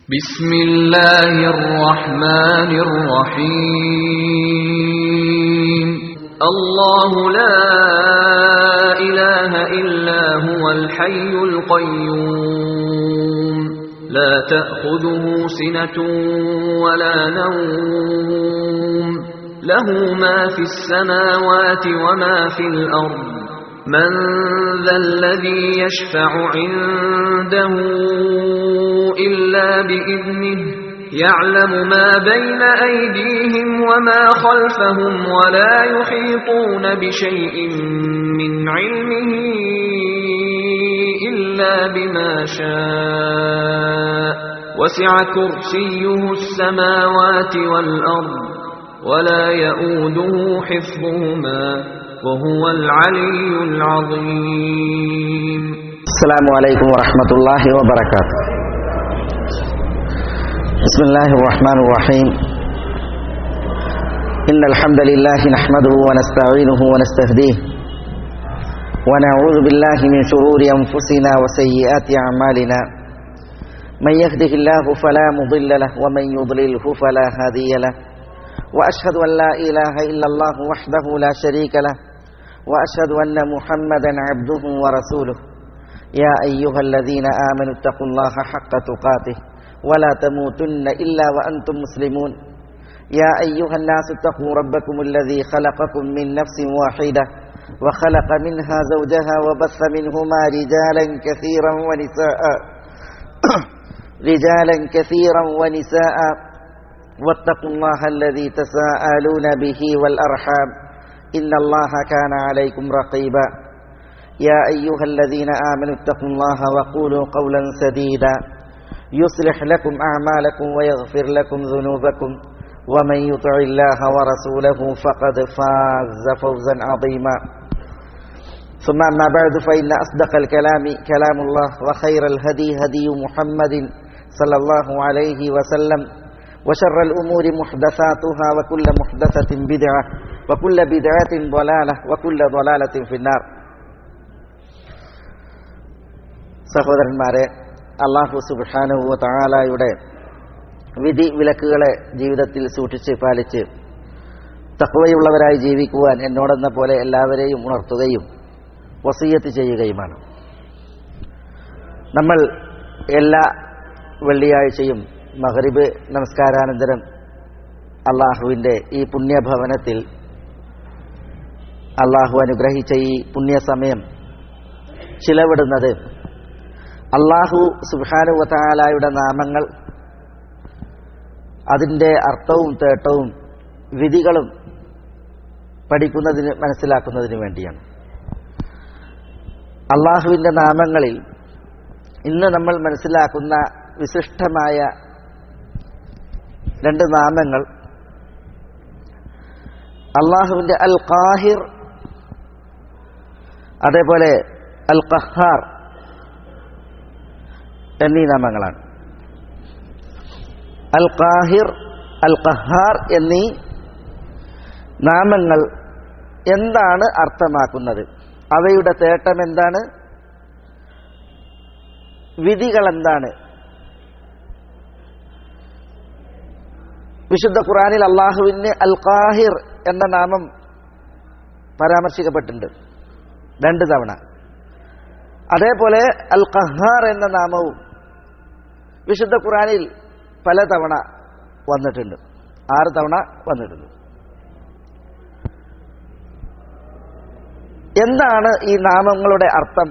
بسم الله الرحمن الرحيم الله لا إله إلا هو الحي القيوم لا تأخذه سنة ولا نوم له ما في السماوات وما في الأرض من ذا الذي يشفع عنده إلا بإذنه يعلم ما بين أيديهم وما خلفهم ولا يحيطون بشيء من علمه إلا بما شاء وسع كرسيه السماوات والأرض ولا يؤوده حفظهما وهو العلي العظيم السلام عليكم ورحمة الله وبركاته بسم الله الرحمن الرحيم إن الحمد لله نحمده ونستعينه ونستهديه ونعوذ بالله من شرور أنفسنا وسيئات أعمالنا من يهده الله فلا مضل له ومن يضلله فلا هادي له وأشهد أن لا إله إلا الله وحده لا شريك له وأشهد أن محمدا عبده ورسوله يا أيها الذين آمنوا اتقوا الله حق تقاته ولا تموتن إلا وأنتم مسلمون يا أيها الناس اتقوا ربكم الذي خلقكم من نفس واحدة وخلق منها زوجها وبث منهما رجالا كثيرا ونساء رجالا كثيرا ونساء واتقوا الله الذي تساءلون به والأرحام إن الله كان عليكم رقيبا يا أيها الذين آمنوا اتقوا الله وقولوا قولا سديدا يصلح لكم أعمالكم ويغفر لكم ذنوبكم ومن يطع الله ورسوله فقد فاز فوزا عظيما ثم أما بعد فإن أصدق الكلام كلام الله وخير الهدي هدي محمد صلى الله عليه وسلم وشر الأمور محدثاتها وكل محدثة بدعة وكل بدعة ضلالة وكل ضلالة في النار സഹോദരന്മാരെ അള്ളാഹു സുബാനുവ താലായുടെ വിധി വിലക്കുകളെ ജീവിതത്തിൽ സൂക്ഷിച്ച് പാലിച്ച് തക്കവയുള്ളവരായി ജീവിക്കുവാൻ എന്നോടെന്ന പോലെ എല്ലാവരെയും ഉണർത്തുകയും വസീയത്ത് ചെയ്യുകയുമാണ് നമ്മൾ എല്ലാ വെള്ളിയാഴ്ചയും മഹറിബ് നമസ്കാരാനന്തരം അള്ളാഹുവിൻ്റെ ഈ പുണ്യഭവനത്തിൽ അള്ളാഹു അനുഗ്രഹിച്ച ഈ പുണ്യസമയം ചിലവിടുന്നത് അള്ളാഹു സുബാനുവതാലായുടെ നാമങ്ങൾ അതിൻ്റെ അർത്ഥവും തേട്ടവും വിധികളും പഠിക്കുന്നതിന് മനസ്സിലാക്കുന്നതിന് വേണ്ടിയാണ് അള്ളാഹുവിൻ്റെ നാമങ്ങളിൽ ഇന്ന് നമ്മൾ മനസ്സിലാക്കുന്ന വിശിഷ്ടമായ രണ്ട് നാമങ്ങൾ അള്ളാഹുവിൻ്റെ അൽ ഖാഹിർ അതേപോലെ അൽ ഖഹാർ എന്നീ നാമങ്ങളാണ് അൽ ഖാഹിർ അൽ ഖഹാർ എന്നീ നാമങ്ങൾ എന്താണ് അർത്ഥമാക്കുന്നത് അവയുടെ തേട്ടം എന്താണ് വിധികൾ എന്താണ് വിശുദ്ധ ഖുറാനിൽ അള്ളാഹുവിന് അൽ ഖാഹിർ എന്ന നാമം പരാമർശിക്കപ്പെട്ടിട്ടുണ്ട് രണ്ട് തവണ അതേപോലെ അൽ ഖഹാർ എന്ന നാമവും വിശുദ്ധ ഖുറാനിൽ പല തവണ വന്നിട്ടുണ്ട് ആറ് തവണ വന്നിട്ടുണ്ട് എന്താണ് ഈ നാമങ്ങളുടെ അർത്ഥം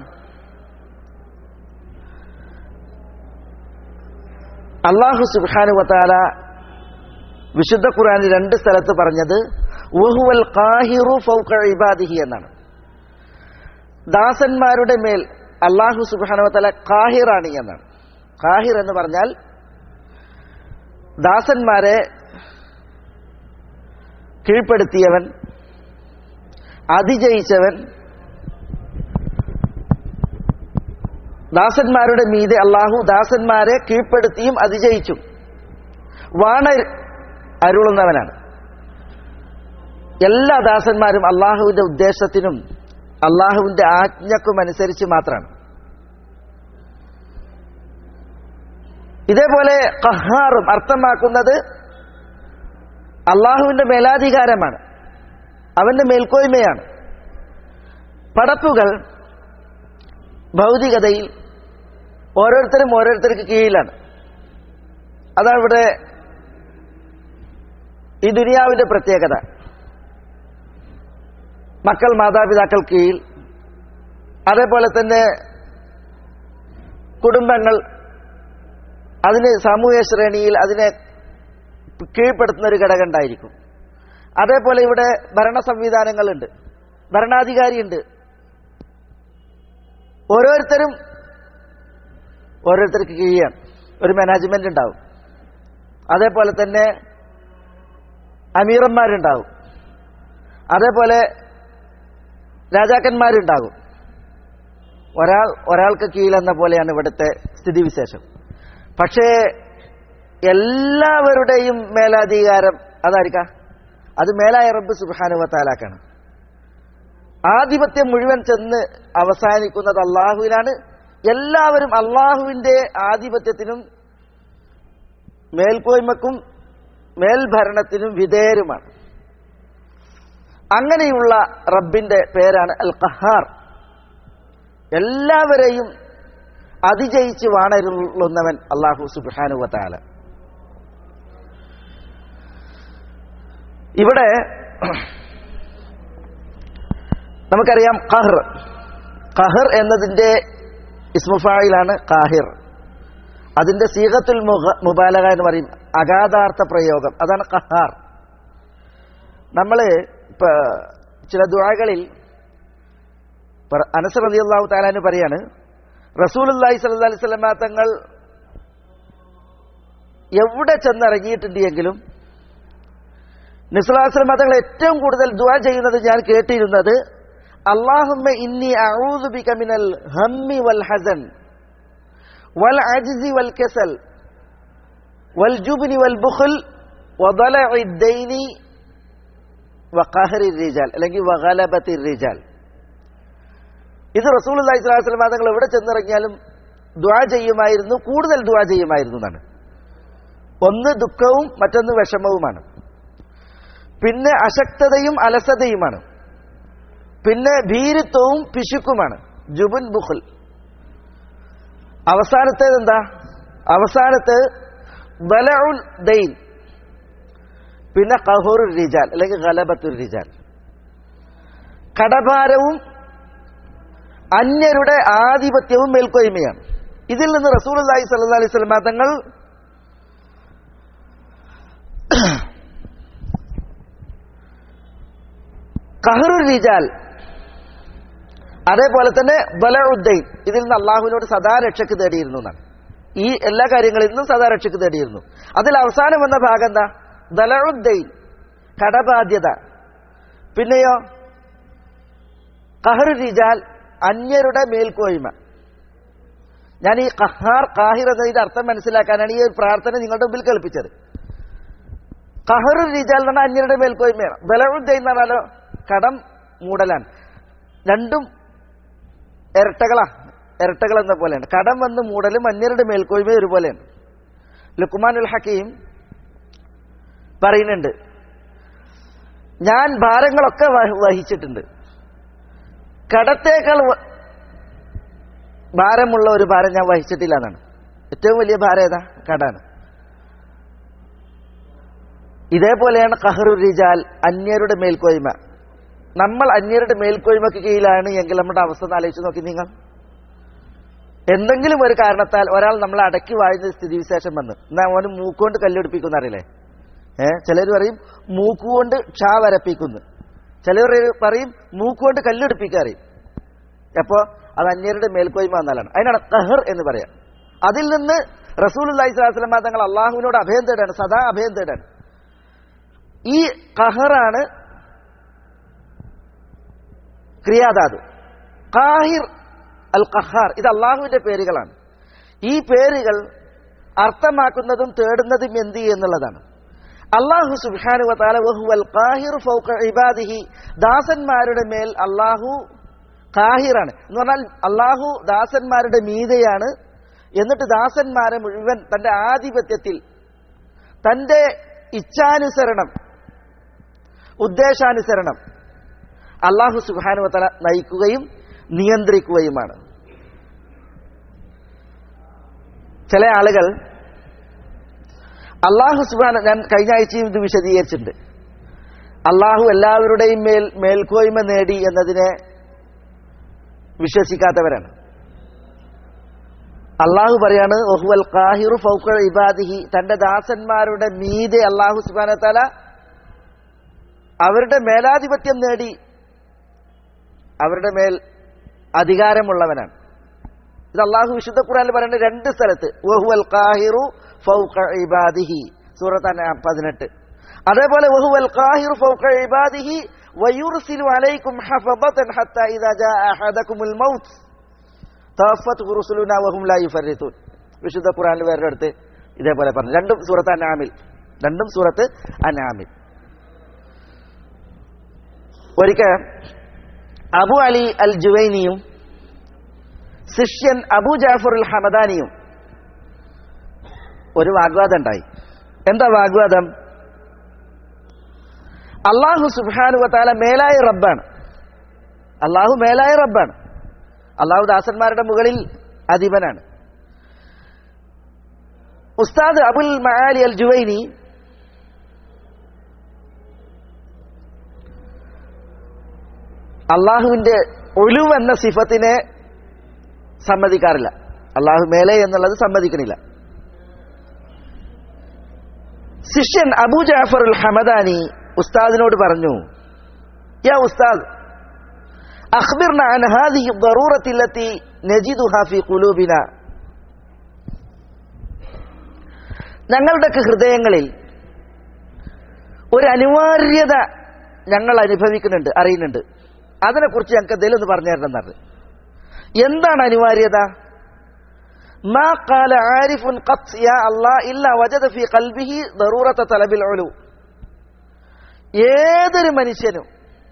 അള്ളാഹു സുബാനു വത്താല വിശുദ്ധ ഖുറാനിൽ രണ്ട് സ്ഥലത്ത് പറഞ്ഞത് വഹുവൽ ഖാഹിറു ഫൗക ഇബാദിഹി എന്നാണ് ദാസന്മാരുടെ മേൽ അള്ളാഹു സുബാനുവത്തല ഖാഹിറാണ് എന്നാണ് ഖാഹിർ എന്ന് പറഞ്ഞാൽ ദാസന്മാരെ കീഴ്പ്പെടുത്തിയവൻ അതിജയിച്ചവൻ ദാസന്മാരുടെ മീതെ അള്ളാഹു ദാസന്മാരെ കീഴ്പ്പെടുത്തിയും അതിജയിച്ചും വാണ അരുളുന്നവനാണ് എല്ലാ ദാസന്മാരും അള്ളാഹുവിന്റെ ഉദ്ദേശത്തിനും അള്ളാഹുവിന്റെ ആജ്ഞക്കും അനുസരിച്ച് മാത്രമാണ് ഇതേപോലെ കഹാറും അർത്ഥമാക്കുന്നത് അള്ളാഹുവിന്റെ മേലാധികാരമാണ് അവന്റെ മേൽക്കോയ്മയാണ് പടപ്പുകൾ ഭൗതികതയിൽ ഓരോരുത്തരും ഓരോരുത്തർക്ക് കീഴിലാണ് അതാണ് ഇവിടെ ഈ ദുനിയാവിന്റെ പ്രത്യേകത മക്കൾ മാതാപിതാക്കൾ കീഴിൽ അതേപോലെ തന്നെ കുടുംബങ്ങൾ അതിന് സാമൂഹ്യ ശ്രേണിയിൽ അതിനെ കീഴ്പ്പെടുത്തുന്ന ഒരു ഘടകം ഉണ്ടായിരിക്കും അതേപോലെ ഇവിടെ ഭരണ സംവിധാനങ്ങളുണ്ട് ഭരണാധികാരിയുണ്ട് ഓരോരുത്തരും ഓരോരുത്തർക്ക് കീഴിയാണ് ഒരു മാനേജ്മെന്റ് ഉണ്ടാവും അതേപോലെ തന്നെ അമീറന്മാരുണ്ടാവും അതേപോലെ രാജാക്കന്മാരുണ്ടാകും ഒരാൾ ഒരാൾക്ക് കീഴിലെന്ന പോലെയാണ് ഇവിടുത്തെ സ്ഥിതിവിശേഷം പക്ഷേ എല്ലാവരുടെയും മേലാധികാരം അതായിരിക്കാം അത് മേലായ റബ്ബ് സുബാനുവത്താലാക്കാണ് ആധിപത്യം മുഴുവൻ ചെന്ന് അവസാനിക്കുന്നത് അള്ളാഹുവിലാണ് എല്ലാവരും അള്ളാഹുവിന്റെ ആധിപത്യത്തിനും മേൽക്കോയ്മക്കും മേൽഭരണത്തിനും വിധേയരുമാണ് അങ്ങനെയുള്ള റബ്ബിന്റെ പേരാണ് അൽ ഖഹാർ എല്ലാവരെയും അതിജയിച്ച് വാണരുള്ളുന്നവൻ അള്ളാഹു സുബാനുവത്താല ഇവിടെ നമുക്കറിയാം ഖഹർ ഖഹർ എന്നതിന്റെ ഇസ്മുഫായിലാണ് കാഹിർ അതിന്റെ സീഹത്തുൽ മുഗ- മുബാലക എന്ന് പറയും അഗാധാർത്ഥ പ്രയോഗം അതാണ് ഖഹാർ നമ്മൾ ഇപ്പൊ ചില ദുആകളിൽ അനസ് റതി അള്ളാഹു താലാന് പറയാണ് റസൂൽ അള്ളാഹി സല്ലി അലൈഹി സ്വലമ തങ്ങൾ എവിടെ ചെന്നിറങ്ങിയിട്ടുണ്ടെങ്കിലും നിസ്ലാസ്ലമ തങ്ങൾ ഏറ്റവും കൂടുതൽ ദുആ ചെയ്യുന്നത് ഞാൻ കേട്ടിരുന്നത് അള്ളാഹുമ്മ ഇന്നി അഊദു ബിക മിനൽ ഹമ്മി വൽ ഹസൻ വൽ അജ്സി വൽ കസൽ വൽ ജുബ്നി വൽ ബുഖൽ വദലഇ ദൈനി വഖഹരി റിജാൽ അല്ലെങ്കിൽ വഗലബത്തി റിജാൽ ഇത് റസൂൽ അള്ളാഹി സ്വലാഹു വസ്ലമ തങ്ങൾ എവിടെ ചെന്നിറങ്ങിയാലും ദ്വാ ചെയ്യുമായിരുന്നു കൂടുതൽ ദ്വാ ചെയ്യുമായിരുന്നു എന്നാണ് ഒന്ന് ദുഃഖവും മറ്റൊന്ന് വിഷമവുമാണ് പിന്നെ അശക്തതയും അലസതയുമാണ് പിന്നെ ഭീരുത്വവും പിശുക്കുമാണ് ജുബുൻ ബുഖൽ അവസാനത്തേത് എന്താ അവസാനത്ത് ബലഉൽ ദൈൻ പിന്നെ കഹൂറുൽ റിജാൽ അല്ലെങ്കിൽ ഗലബത്തുൽ റിജാൽ കടഭാരവും അന്യരുടെ ആധിപത്യവും മേൽക്കോയ്മയാണ് ഇതിൽ നിന്ന് റസൂൽ അലൈഹി സല്ലാ അലൈഹി സ്വലമ തങ്ങൾ കഹറുൽ റിജാൽ അതേപോലെ തന്നെ ബലഉദ്ദൈൻ ഇതിൽ നിന്ന് അള്ളാഹുവിനോട് സദാ രക്ഷക്ക് തേടിയിരുന്നു എന്നാണ് ഈ എല്ലാ കാര്യങ്ങളിൽ നിന്നും സദാ രക്ഷക്ക് തേടിയിരുന്നു അതിൽ അവസാനം വന്ന ഭാഗം എന്താ ദലഉദ്ദൈൻ കടബാധ്യത പിന്നെയോ കഹറു റിജാൽ അന്യരുടെ മേൽക്കോയ്മ ഞാൻ ഈ കഹാർ കാഹിർ എന്നതിന്റെ അർത്ഥം മനസ്സിലാക്കാനാണ് ഈ ഒരു പ്രാർത്ഥന നിങ്ങളുടെ മുമ്പിൽ കേൾപ്പിച്ചത് കഹറു റിജാൽ എന്ന് പറഞ്ഞാൽ അന്യരുടെ മേൽക്കോയ്മയാണ് ബലഉദ്ദൈൻ എന്ന് പറഞ്ഞാലോ കടം മൂടലാണ് രണ്ടും ഇരട്ടകളാ ഇരട്ടകൾ എന്ന പോലെയാണ് കടം വന്ന് മൂടലും അന്യരുടെ മേൽക്കോയ്മയും ഒരുപോലെയാണ് ലുക്കുമാനുൽ ഹക്കീം പറയുന്നുണ്ട് ഞാൻ ഭാരങ്ങളൊക്കെ വഹ- വഹിച്ചിട്ടുണ്ട് കടത്തേക്കാൾ വ- ഭാരമുള്ള ഒരു ഭാരം ഞാൻ വഹിച്ചിട്ടില്ല എന്നാണ് ഏറ്റവും വലിയ ഭാരം ഏതാ കടാണ് ഇതേപോലെയാണ് കഹറു റിജാൽ അന്യരുടെ മേൽക്കോയ്മ നമ്മൾ അന്യരുടെ മേൽക്കോയ്മക്ക് കീഴിലാണ് എങ്കിൽ നമ്മുടെ അവസ്ഥ ഒന്ന് ആലോചിച്ച് നോക്കി നിങ്ങൾ എന്തെങ്കിലും ഒരു കാരണത്താൽ ഒരാൾ നമ്മളെ അടക്കി വാഴുന്ന സ്ഥിതിവിശേഷം വന്ന് എന്നാ അവന് മൂക്കുകൊണ്ട് കല്ലെടുപ്പിക്കുന്ന അറിയില്ലേ ഏഹ് ചിലർ പറയും മൂക്കുകൊണ്ട് ക്ഷാ വരപ്പിക്കുന്നു ചിലർ പറയും മൂക്കുകൊണ്ട് കല്ലെടുപ്പിക്കുക അറിയും എപ്പോ അത് അന്യരുടെ മേൽക്കോയ്മ എന്നാലാണ് അതിനാണ് കഹർ എന്ന് പറയാം അതിൽ നിന്ന് റസൂൽ അള്ളഹി സ്വലാസ്ലമ തങ്ങൾ അള്ളാഹുവിനോട് അഭയം തേടാണ് സദാ അഭയം തേടാണ് ഈ കഹറാണ് ക്രിയാധാതു കാഹിർ അൽ ഖഹാർ ഇത് അള്ളാഹുവിന്റെ പേരുകളാണ് ഈ പേരുകൾ അർത്ഥമാക്കുന്നതും തേടുന്നതും എന്ത് എന്നുള്ളതാണ് അള്ളാഹു സുബാനു വഹുവൽ കാഹിർ ഫൗക ഇബാദിഹി ദാസന്മാരുടെ മേൽ അള്ളാഹു കാഹിറാണ് എന്ന് പറഞ്ഞാൽ അള്ളാഹു ദാസന്മാരുടെ മീതെയാണ് എന്നിട്ട് ദാസന്മാരെ മുഴുവൻ തന്റെ ആധിപത്യത്തിൽ തന്റെ ഇച്ഛാനുസരണം ഉദ്ദേശാനുസരണം അള്ളാഹു സുബാനുവത്തല നയിക്കുകയും നിയന്ത്രിക്കുകയുമാണ് ചില ആളുകൾ അള്ളാഹു സുബാന ഞാൻ കഴിഞ്ഞ ആഴ്ചയും ഇത് വിശദീകരിച്ചിട്ടുണ്ട് അള്ളാഹു എല്ലാവരുടെയും മേൽ മേൽക്കോയ്മ നേടി എന്നതിനെ വിശ്വസിക്കാത്തവരാണ് അള്ളാഹു പറയാണ് ഒഹുവൽ കാഹിറു ഫൗക്ക ഇബാദിഹി തന്റെ ദാസന്മാരുടെ മീതെ അള്ളാഹു സുബാന തല അവരുടെ മേലാധിപത്യം നേടി അവരുടെ മേൽ അധികാരമുള്ളവനാണ് ഇത് അള്ളാഹു വിശുദ്ധ ഖുറാനിൽ പറയുന്ന രണ്ട് സ്ഥലത്ത് വഹുവൽ കാഹിറു ഫൗക ഇബാദിഹി സൂറത്ത് പതിനെട്ട് അതേപോലെ വഹുവൽ കാഹിറു ഫൗക ഇബാദിഹി വയുർസിലു അലൈക്കും ഹഫദതൻ ഹത്ത ഇദാ ജാ അഹദകുമുൽ മൗത്ത് തവഫത്ഹു റുസുലുനാ വഹും ലാ യുഫർരിതൂൻ വിശുദ്ധ ഖുറാനിൽ വേറെ അടുത്ത് ഇതേപോലെ പറഞ്ഞു രണ്ടും സൂറത്ത് അനാമിൽ രണ്ടും സൂറത്ത് അനാമിൽ ഒരിക്കൽ അബു അലി അൽ ജുവൈനിയും ശിഷ്യൻ അബു ജാഫർ അൽ ഹമദാനിയും ഒരു വാഗ്വാദം ഉണ്ടായി എന്താ വാഗ്വാദം അള്ളാഹു സുബാനു വത്താല മേലായ റബ്ബാണ് അള്ളാഹു മേലായ റബ്ബാണ് അള്ളാഹു ദാസന്മാരുടെ മുകളിൽ അധിപനാണ് ഉസ്താദ് അബുൽ മഹാലി അൽ ജുവൈനി അള്ളാഹുവിന്റെ ഒലുവ് എന്ന സിഫത്തിനെ സമ്മതിക്കാറില്ല അള്ളാഹു മേലെ എന്നുള്ളത് സമ്മതിക്കണില്ല ശിഷ്യൻ അബു ജാഫർ ഉൽ ഹമദാനി ഉസ്താദിനോട് പറഞ്ഞു യാ ഉസ്താദ് അഖ്ബിർന അൻ ഹാദിഹി ضرورة التي نجدها في قلوبنا ഞങ്ങളുടെയൊക്കെ ഹൃദയങ്ങളിൽ ഒരു അനിവാര്യത ഞങ്ങൾ അനുഭവിക്കുന്നുണ്ട് അറിയുന്നുണ്ട് അതിനെക്കുറിച്ച് ഞങ്ങൾക്ക് എന്തെങ്കിലും ഒന്ന് പറഞ്ഞു തരണം എന്നറിഞ്ഞു എന്താണ് അനിവാര്യത ما قال عارف قط يا الله إلا وجد في قلبه ضرورة طلب العلو ഏതൊരു മനുഷ്യനും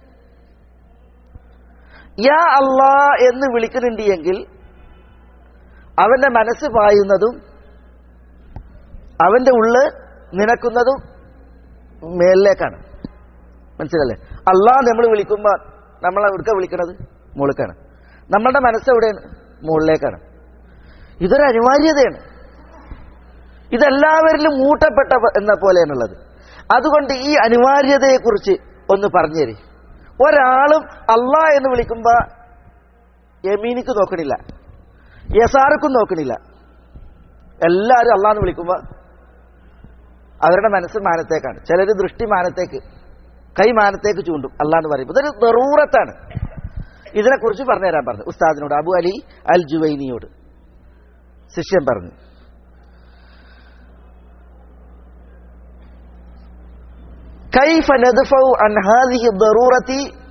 യാ അള്ളാ എന്ന് വിളിക്കുന്നുണ്ട് എങ്കിൽ അവന്റെ മനസ്സ് പായുന്നതും അവന്റെ ഉള്ള് നിനക്കുന്നതും മേലിലേക്കാണ് മനസ്സിലല്ലേ അള്ളാ നമ്മൾ വിളിക്കുമ്പോൾ നമ്മൾ എവിടുക്ക വിളിക്കണത് മുകളിലേക്കാണ് നമ്മളുടെ മനസ്സ് എവിടെയാണ് മുകളിലേക്കാണ് ഇതൊരു അനിവാര്യതയാണ് ഇതെല്ലാവരിലും മൂട്ടപ്പെട്ട എന്ന പോലെയാണുള്ളത് അതുകൊണ്ട് ഈ അനിവാര്യതയെക്കുറിച്ച് ഒന്ന് പറഞ്ഞുതരി ഒരാളും അള്ളാ എന്ന് വിളിക്കുമ്പോൾ യമീനിക്ക് നോക്കണില്ല യസാർക്കും നോക്കണില്ല എല്ലാവരും അള്ളാന്ന് വിളിക്കുമ്പോൾ അവരുടെ മനസ്സ് മാനത്തേക്കാണ് ചിലർ ദൃഷ്ടി മാനത്തേക്ക് കൈ മാനത്തേക്ക് ചൂണ്ടും അള്ളാന്ന് പറയുമ്പോൾ ഇതൊരു നെറൂറത്താണ് ഇതിനെക്കുറിച്ച് പറഞ്ഞുതരാൻ പറഞ്ഞു ഉസ്താദിനോട് അബു അലി അൽ ജുവൈനിയോട് ശിഷ്യൻ പറഞ്ഞു كيف ندفع عن هذه الضرورة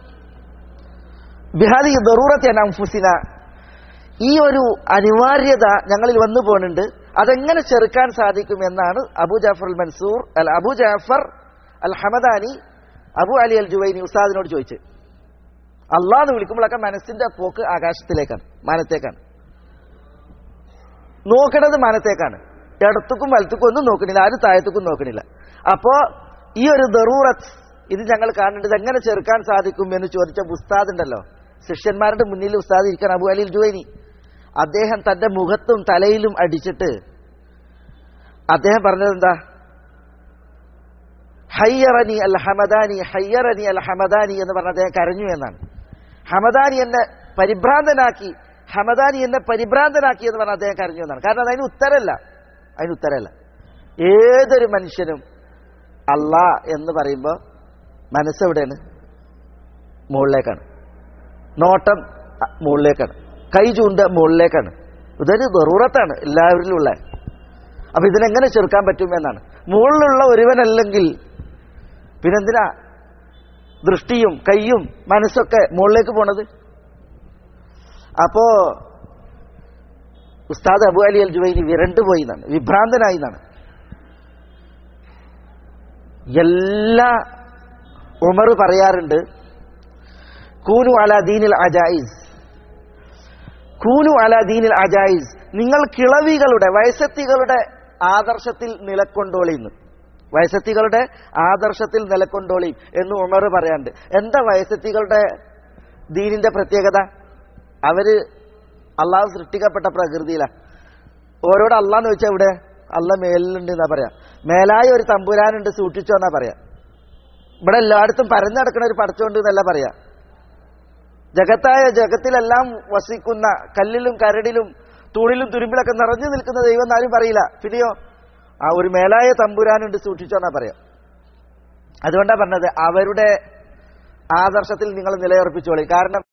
بهذه الضرورة عن أنفسنا ഈ ഒരു അനിവാര്യത ഞങ്ങളിൽ വന്നു പോകുന്നുണ്ട് അതെങ്ങനെ ചെറുക്കാൻ സാധിക്കും എന്നാണ് അബു ജാഫർ അൽ മൻസൂർ അൽ അബു ജാഫർ അൽ ഹമദാനി അബു അലി അൽ ജുവൈനി ഉസ്താദിനോട് ചോദിച്ചു അള്ളാന്ന് വിളിക്കുമ്പോഴൊക്കെ മനസ്സിന്റെ പോക്ക് ആകാശത്തിലേക്കാണ് മാനത്തേക്കാണ് നോക്കണത് മാനത്തേക്കാണ് ഇടത്തുക്കും വലത്തുക്കും ഒന്നും നോക്കണില്ല ആരും താഴത്തേക്കും നോക്കണില്ല അപ്പോ ഈ ഒരു ദറൂറത്ത് ഇത് ഞങ്ങൾ കാണേണ്ടത് ഇത് എങ്ങനെ ചെറുക്കാൻ സാധിക്കും എന്ന് ചോദിച്ച ഉസ്താദ് ഉണ്ടല്ലോ ശിഷ്യന്മാരുടെ മുന്നിൽ ഉസ്താദ് ഇരിക്കാൻ അബു അലിൽ ജുവൈനി അദ്ദേഹം തന്റെ മുഖത്തും തലയിലും അടിച്ചിട്ട് അദ്ദേഹം പറഞ്ഞത് എന്താ ഹയ്യറനി അൽ ഹമദാനി ഹയ്യറനി അൽ ഹമദാനി എന്ന് പറഞ്ഞ അദ്ദേഹം കരഞ്ഞു എന്നാണ് ഹമദാനി എന്നെ പരിഭ്രാന്തനാക്കി ഹമദാനി എന്നെ പരിഭ്രാന്തനാക്കി എന്ന് പറഞ്ഞ അദ്ദേഹം കരഞ്ഞു എന്നാണ് കാരണം അതിന് ഉത്തരമല്ല അതിന് ഉത്തരമല്ല ഏതൊരു മനുഷ്യനും അള്ളാ എന്ന് പറയുമ്പോൾ മനസ്സെവിടെയാണ് മുകളിലേക്കാണ് നോട്ടം മുകളിലേക്കാണ് കൈ ചൂണ്ട മുകളിലേക്കാണ് ഇതൊരു ദറൂറത്താണ് എല്ലാവരിലും ഉള്ള അപ്പൊ ഇതിനെങ്ങനെ ചെറുക്കാൻ പറ്റും എന്നാണ് മുകളിലുള്ള ഒരുവനല്ലെങ്കിൽ പിന്നെന്തിനാ ദൃഷ്ടിയും കൈയും മനസ്സൊക്കെ മുകളിലേക്ക് പോണത് അപ്പോ ഉസ്താദ് അബു അലി അൽ ജുവൈനി വിരണ്ടുപോയി എന്നാണ് വിഭ്രാന്തനായി എന്നാണ് എല്ലാ ഉമർ പറയാറുണ്ട് കൂനു അല ദീനിൽ അജായിസ് കൂനു അല ദീനിൽ അജായിസ് നിങ്ങൾ കിളവികളുടെ വയസ്സത്തികളുടെ ആദർശത്തിൽ നിലക്കൊണ്ടോളിന്ന് വയസ്സത്തികളുടെ ആദർശത്തിൽ നിലക്കൊണ്ടോളി എന്ന് ഉമർ പറയാണ്ട് എന്താ വയസ്സത്തികളുടെ ദീനിന്റെ പ്രത്യേകത അവര് അള്ളാഹു സൃഷ്ടിക്കപ്പെട്ട പ്രകൃതിയിലാ ഓരോട് അള്ളാന്ന് വെച്ചാൽ ഇവിടെ അള്ള മേലിലുണ്ട് എന്നാ പറയാ മേലായ ഒരു തമ്പുരാനുണ്ട് സൂക്ഷിച്ചോ എന്നാ പറയാ ഇവിടെ എല്ലായിടത്തും പരന്നു നടക്കുന്ന ഒരു പടച്ചോണ്ട് എന്നല്ല പറയാ ജഗത്തായ ജഗത്തിലെല്ലാം വസിക്കുന്ന കല്ലിലും കരടിലും തൂണിലും തുരുമ്പിലൊക്കെ നിറഞ്ഞു നിൽക്കുന്ന ദൈവം എന്നാരും പറയില്ല പിന്നെയോ ആ ഒരു മേലായ തമ്പുരാനുണ്ട് സൂക്ഷിച്ചോ എന്നാ പറയാ അതുകൊണ്ടാ പറഞ്ഞത് അവരുടെ ആദർശത്തിൽ നിങ്ങൾ നിലയുറപ്പിച്ചോളി കാരണം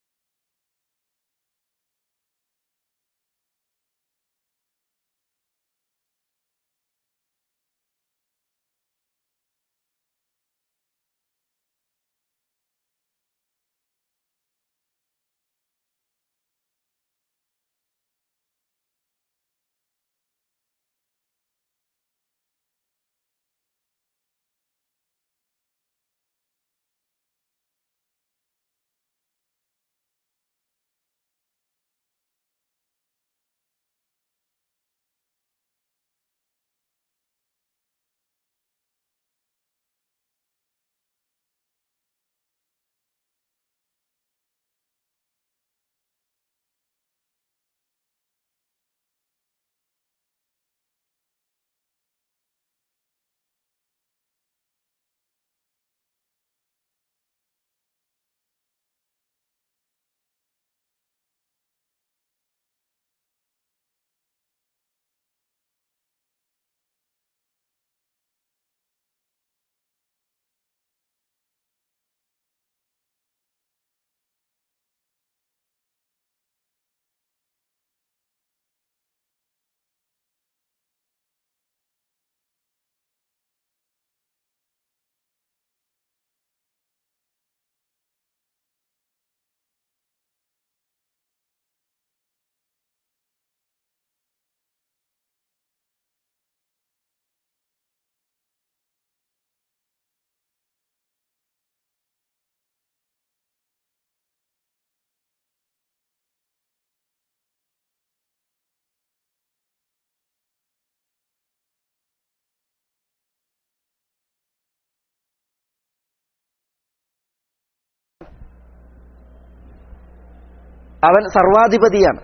അവൻ സർവാധിപതിയാണ്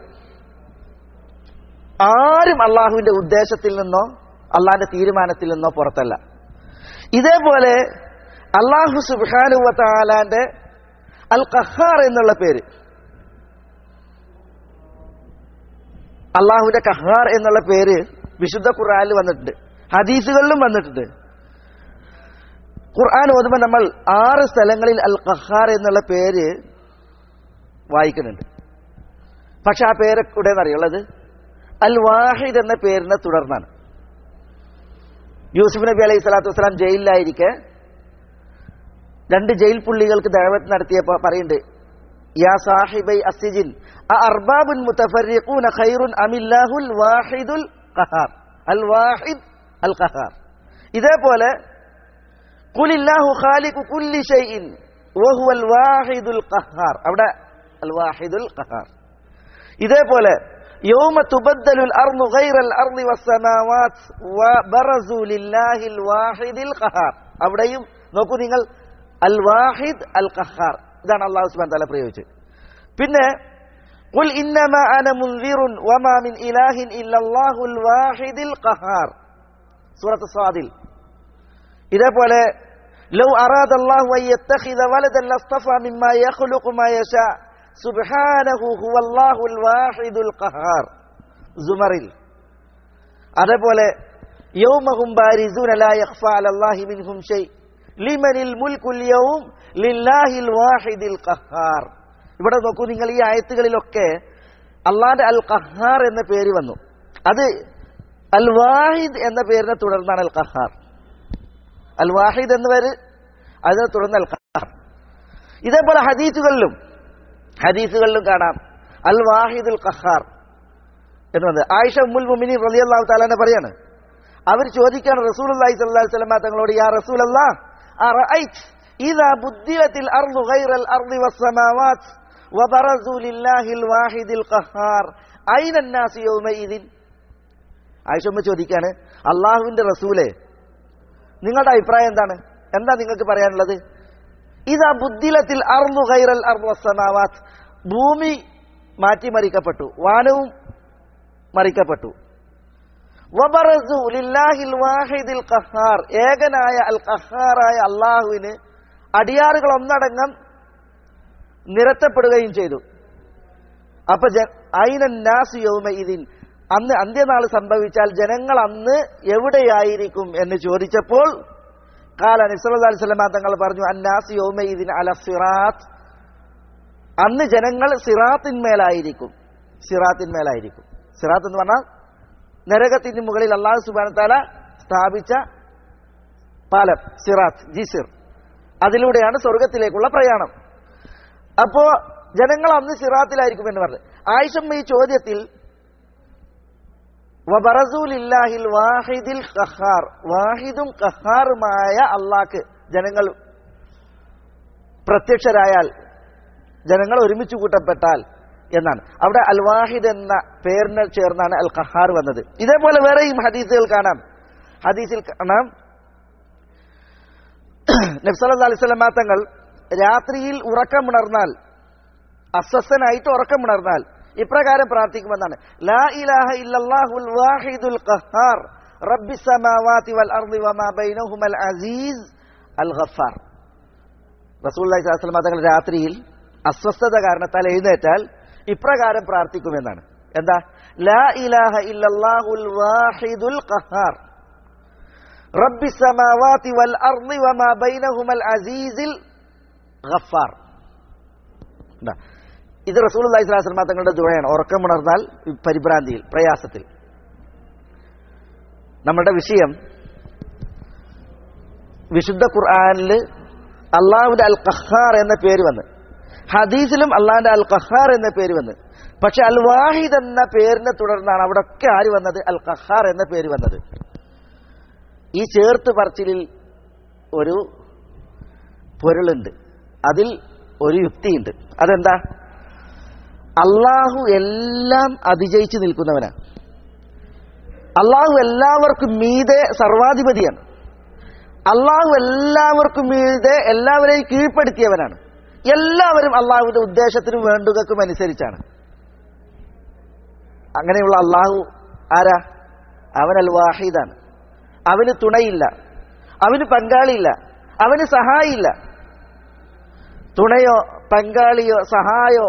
ആരും അള്ളാഹുവിന്റെ ഉദ്ദേശത്തിൽ നിന്നോ അള്ളാഹിന്റെ തീരുമാനത്തിൽ നിന്നോ പുറത്തല്ല ഇതേപോലെ അള്ളാഹു സുബാനുവത്താലാന്റെ അൽ കഹാർ എന്നുള്ള പേര് അള്ളാഹുവിന്റെ കഹാർ എന്നുള്ള പേര് വിശുദ്ധ ഖുർആനിൽ വന്നിട്ടുണ്ട് ഹദീസുകളിലും വന്നിട്ടുണ്ട് ഖുർആൻ ഓതുമ്പോൾ നമ്മൾ ആറ് സ്ഥലങ്ങളിൽ അൽ ഖഹാർ എന്നുള്ള പേര് വായിക്കുന്നുണ്ട് പക്ഷെ ആ പേര് ഇവിടെ അറിയുള്ളത് അൽ വാഹിദ് എന്ന പേരിനെ തുടർന്നാണ് യൂസുഫ് നബി അലൈഹി സ്വലാത്തു വസ്സലാം ജയിലിലായിരിക്കെ രണ്ട് ജയിൽ പുള്ളികൾക്ക് ദഴവത്ത് നടത്തിയപ്പോ പറയുന്നുണ്ട് യാ സാഹിബൈ അസിജിൻ അർബാബുൻ മുതഫരിഖൂന ഖൈറുൻ അമില്ലാഹുൽ വാഹിദുൽ ഖഹാർ അൽ വാഹിദ് അൽ ഖഹാർ ഇതേപോലെ ഖുലില്ലാഹു ഖാലിഖു കുല്ലി ഷൈഇൻ വഹുവൽ വാഹിദുൽ ഖഹാർ അവിടെ അൽ വാഹിദുൽ ഖഹാർ ഇതേപോലെ യൗമ തുബദ്ദലുൽ അർളു ഗൈറൽ അർളി വസ്സമാവാത്ത് വബറസു ലില്ലാഹിൽ വാഹിദിൽ ഖഹാർ അവിടെയും നോക്കൂ നിങ്ങൾ അൽ വാഹിദ് അൽ ഖഹാർ ഇതാണ് അള്ളാഹു സുബ്ഹാനഹു തആല പ്രയോഗിച്ചത് പിന്നെ قل إنما أنا منذر وما من إله إلا الله الواحد القهار سورة الصادل إذا بولا لو أراد الله أن يتخذ ولدا لاصطفى مما يخلق ما يشاء سبحانه هو الله الواحد القهار زمرل هذا بولا يومهم بارزون لا يخفى على الله منهم شيء لمن الملك اليوم لله الواحد القهار ഇവിടെ നോക്കൂ നിങ്ങൾ ഈ ആയത്തുകളിലൊക്കെ അള്ളാന്റെ അൽ ഖഹാർ എന്ന പേര് വന്നു അത് അൽ വാഹിദ് എന്ന പേരിനെ തുടർന്നാണ് അൽ ഖഹാർ അൽ വാഹിദ് എന്ന പേര് അതിനെ തുടർന്ന് അൽ ഖഹാർ ഇതേപോലെ ഹദീസുകളിലും ഹദീസുകളിലും കാണാം അൽ വാഹിദുൽ ഖഹാർ എന്നത് ആയിഷ ഉമ്മുൽ മുമിനി റളിയല്ലാഹു തആല പറയാണ് അവർ ചോദിക്കാണ് റസൂലുള്ളാഹി സ്വല്ലല്ലാഹു അലൈഹി വസല്ലം തങ്ങളോട് യാ റസൂലല്ലാഹ് അറഅയ്ത് ഇദാ ബുദ്ദിലത്തിൽ അർളു ഗൈറൽ അർളി വസ്സമാവാത്ത് وبرزوا لله الواحد القهار أين الناس يومئذ ആയിഷമ്മ ചോദിക്കാണ് അള്ളാഹുവിന്റെ റസൂലെ നിങ്ങളുടെ അഭിപ്രായം എന്താണ് എന്താ നിങ്ങൾക്ക് പറയാനുള്ളത് ഇതാ ബുദ്ധിലത്തിൽ അർന്നു ഖൈറൽ അർവസമാവാത്ത് ഭൂമി മാറ്റിമറിക്കപ്പെട്ടു വാനവും മറിക്കപ്പെട്ടു വബറസു ലില്ലാഹിൽ വാഹിദിൽ ഖഹാർ ഏകനായ അൽ ഖഹാറായ അള്ളാഹുവിന് അടിയാറുകൾ ഒന്നടങ്കം നിരത്തപ്പെടുകയും ചെയ്തു അപ്പൊ ഐനന്നാസു യൗമ ഇതിൻ അന്ന് അന്ത്യനാൾ സംഭവിച്ചാൽ ജനങ്ങൾ അന്ന് എവിടെയായിരിക്കും എന്ന് ചോദിച്ചപ്പോൾ കാല നിസ്വല്ലാ സ്വലമ തങ്ങൾ പറഞ്ഞു അന്നാസ് യൗമ ഇതിൻ അല സിറാത്ത് അന്ന് ജനങ്ങൾ സിറാത്തിന്മേലായിരിക്കും സിറാത്തിന്മേലായിരിക്കും സിറാത്ത് എന്ന് പറഞ്ഞാൽ നരകത്തിന് മുകളിൽ അള്ളാഹു സുബാനത്താല സ്ഥാപിച്ച പാലം സിറാത്ത് ജിസിർ അതിലൂടെയാണ് സ്വർഗത്തിലേക്കുള്ള പ്രയാണം അപ്പോ ജനങ്ങൾ അന്ന് സിറാത്തിലായിരിക്കും എന്ന് പറഞ്ഞു ആയിഷമ്മ ഈ ചോദ്യത്തിൽ വബറസൂലില്ലാഹിൽ വാഹിദിൽ ഖഹാർ വാഹിദും ഖഹാറുമായ അള്ളാഹ്ക്ക് ജനങ്ങൾ പ്രത്യക്ഷരായാൽ ജനങ്ങൾ ഒരുമിച്ച് കൂട്ടപ്പെട്ടാൽ എന്നാണ് അവിടെ അൽ വാഹിദ് എന്ന പേരിന് ചേർന്നാണ് അൽ ഖഹാർ വന്നത് ഇതേപോലെ വേറെയും ഹദീസുകൾ കാണാം ഹദീസിൽ കാണാം നബ്സല്ലാ അലിസ്ലാം തങ്ങൾ രാത്രിയിൽ ഉറക്കമുണർന്നാൽ അസ്വസ്ഥനായിട്ട് ഉറക്കമുണർന്നാൽ ഇപ്രകാരം പ്രാർത്ഥിക്കുമെന്നാണ് ലാ ഇലാഹ ഇല്ലല്ലാഹുൽ വാഹിദുൽ ഖഹാർ റബ്ബി സമാവാതി വൽ അർദി വമാ ബൈനഹുമൽ അസീസ് അൽ ഗഫാർ റസൂലുള്ളാഹി സ്വല്ലല്ലാഹു അലൈഹി വസല്ലം തങ്ങൾ രാത്രിയിൽ അസ്വസ്ഥത കാരണത്താൽ എഴുന്നേറ്റാൽ ഇപ്രകാരം പ്രാർത്ഥിക്കുമെന്നാണ് എന്താ ലാ ഇലാഹ ഇല്ലല്ലാഹുൽ വാഹിദുൽ ഖഹാർ റബ്ബി സമാവാതി വൽ അർദി വമാ ബൈനഹുമൽ അസീസിൽ ഗഫാർ എന്താ ഇത് റസൂൽ അള്ളഹി സ്വലാസ്ലമ തങ്ങളുടെ ദുഴയാണ് ഉറക്കമുണർന്നാൽ പരിഭ്രാന്തിയിൽ പ്രയാസത്തിൽ നമ്മുടെ വിഷയം വിശുദ്ധ ഖുർആാനിൽ അള്ളാഹുവിന്റെ അൽ ഖഹാർ എന്ന പേര് വന്ന് ഹദീസിലും അള്ളാഹിന്റെ അൽ ഖഹാർ എന്ന പേര് വന്ന് പക്ഷെ അൽ വാഹിദ് എന്ന പേരിനെ തുടർന്നാണ് അവിടെ ഒക്കെ ആര് വന്നത് അൽ ഖഹാർ എന്ന പേര് വന്നത് ഈ ചേർത്ത് പറച്ചിലിൽ ഒരു പൊരുളുണ്ട് അതിൽ ഒരു യുക്തിയുണ്ട് അതെന്താ അള്ളാഹു എല്ലാം അതിജയിച്ചു നിൽക്കുന്നവനാണ് അള്ളാഹു എല്ലാവർക്കും മീതെ സർവാധിപതിയാണ് അള്ളാഹു എല്ലാവർക്കും മീതെ എല്ലാവരെയും കീഴ്പ്പെടുത്തിയവനാണ് എല്ലാവരും അള്ളാഹുവിന്റെ ഉദ്ദേശത്തിനും വേണ്ടുകൾക്കും അനുസരിച്ചാണ് അങ്ങനെയുള്ള അള്ളാഹു ആരാ അവൻ അൽ വാഹിദാണ് അവന് തുണയില്ല അവന് പങ്കാളിയില്ല അവന് സഹായില്ല തുണയോ പങ്കാളിയോ സഹായോ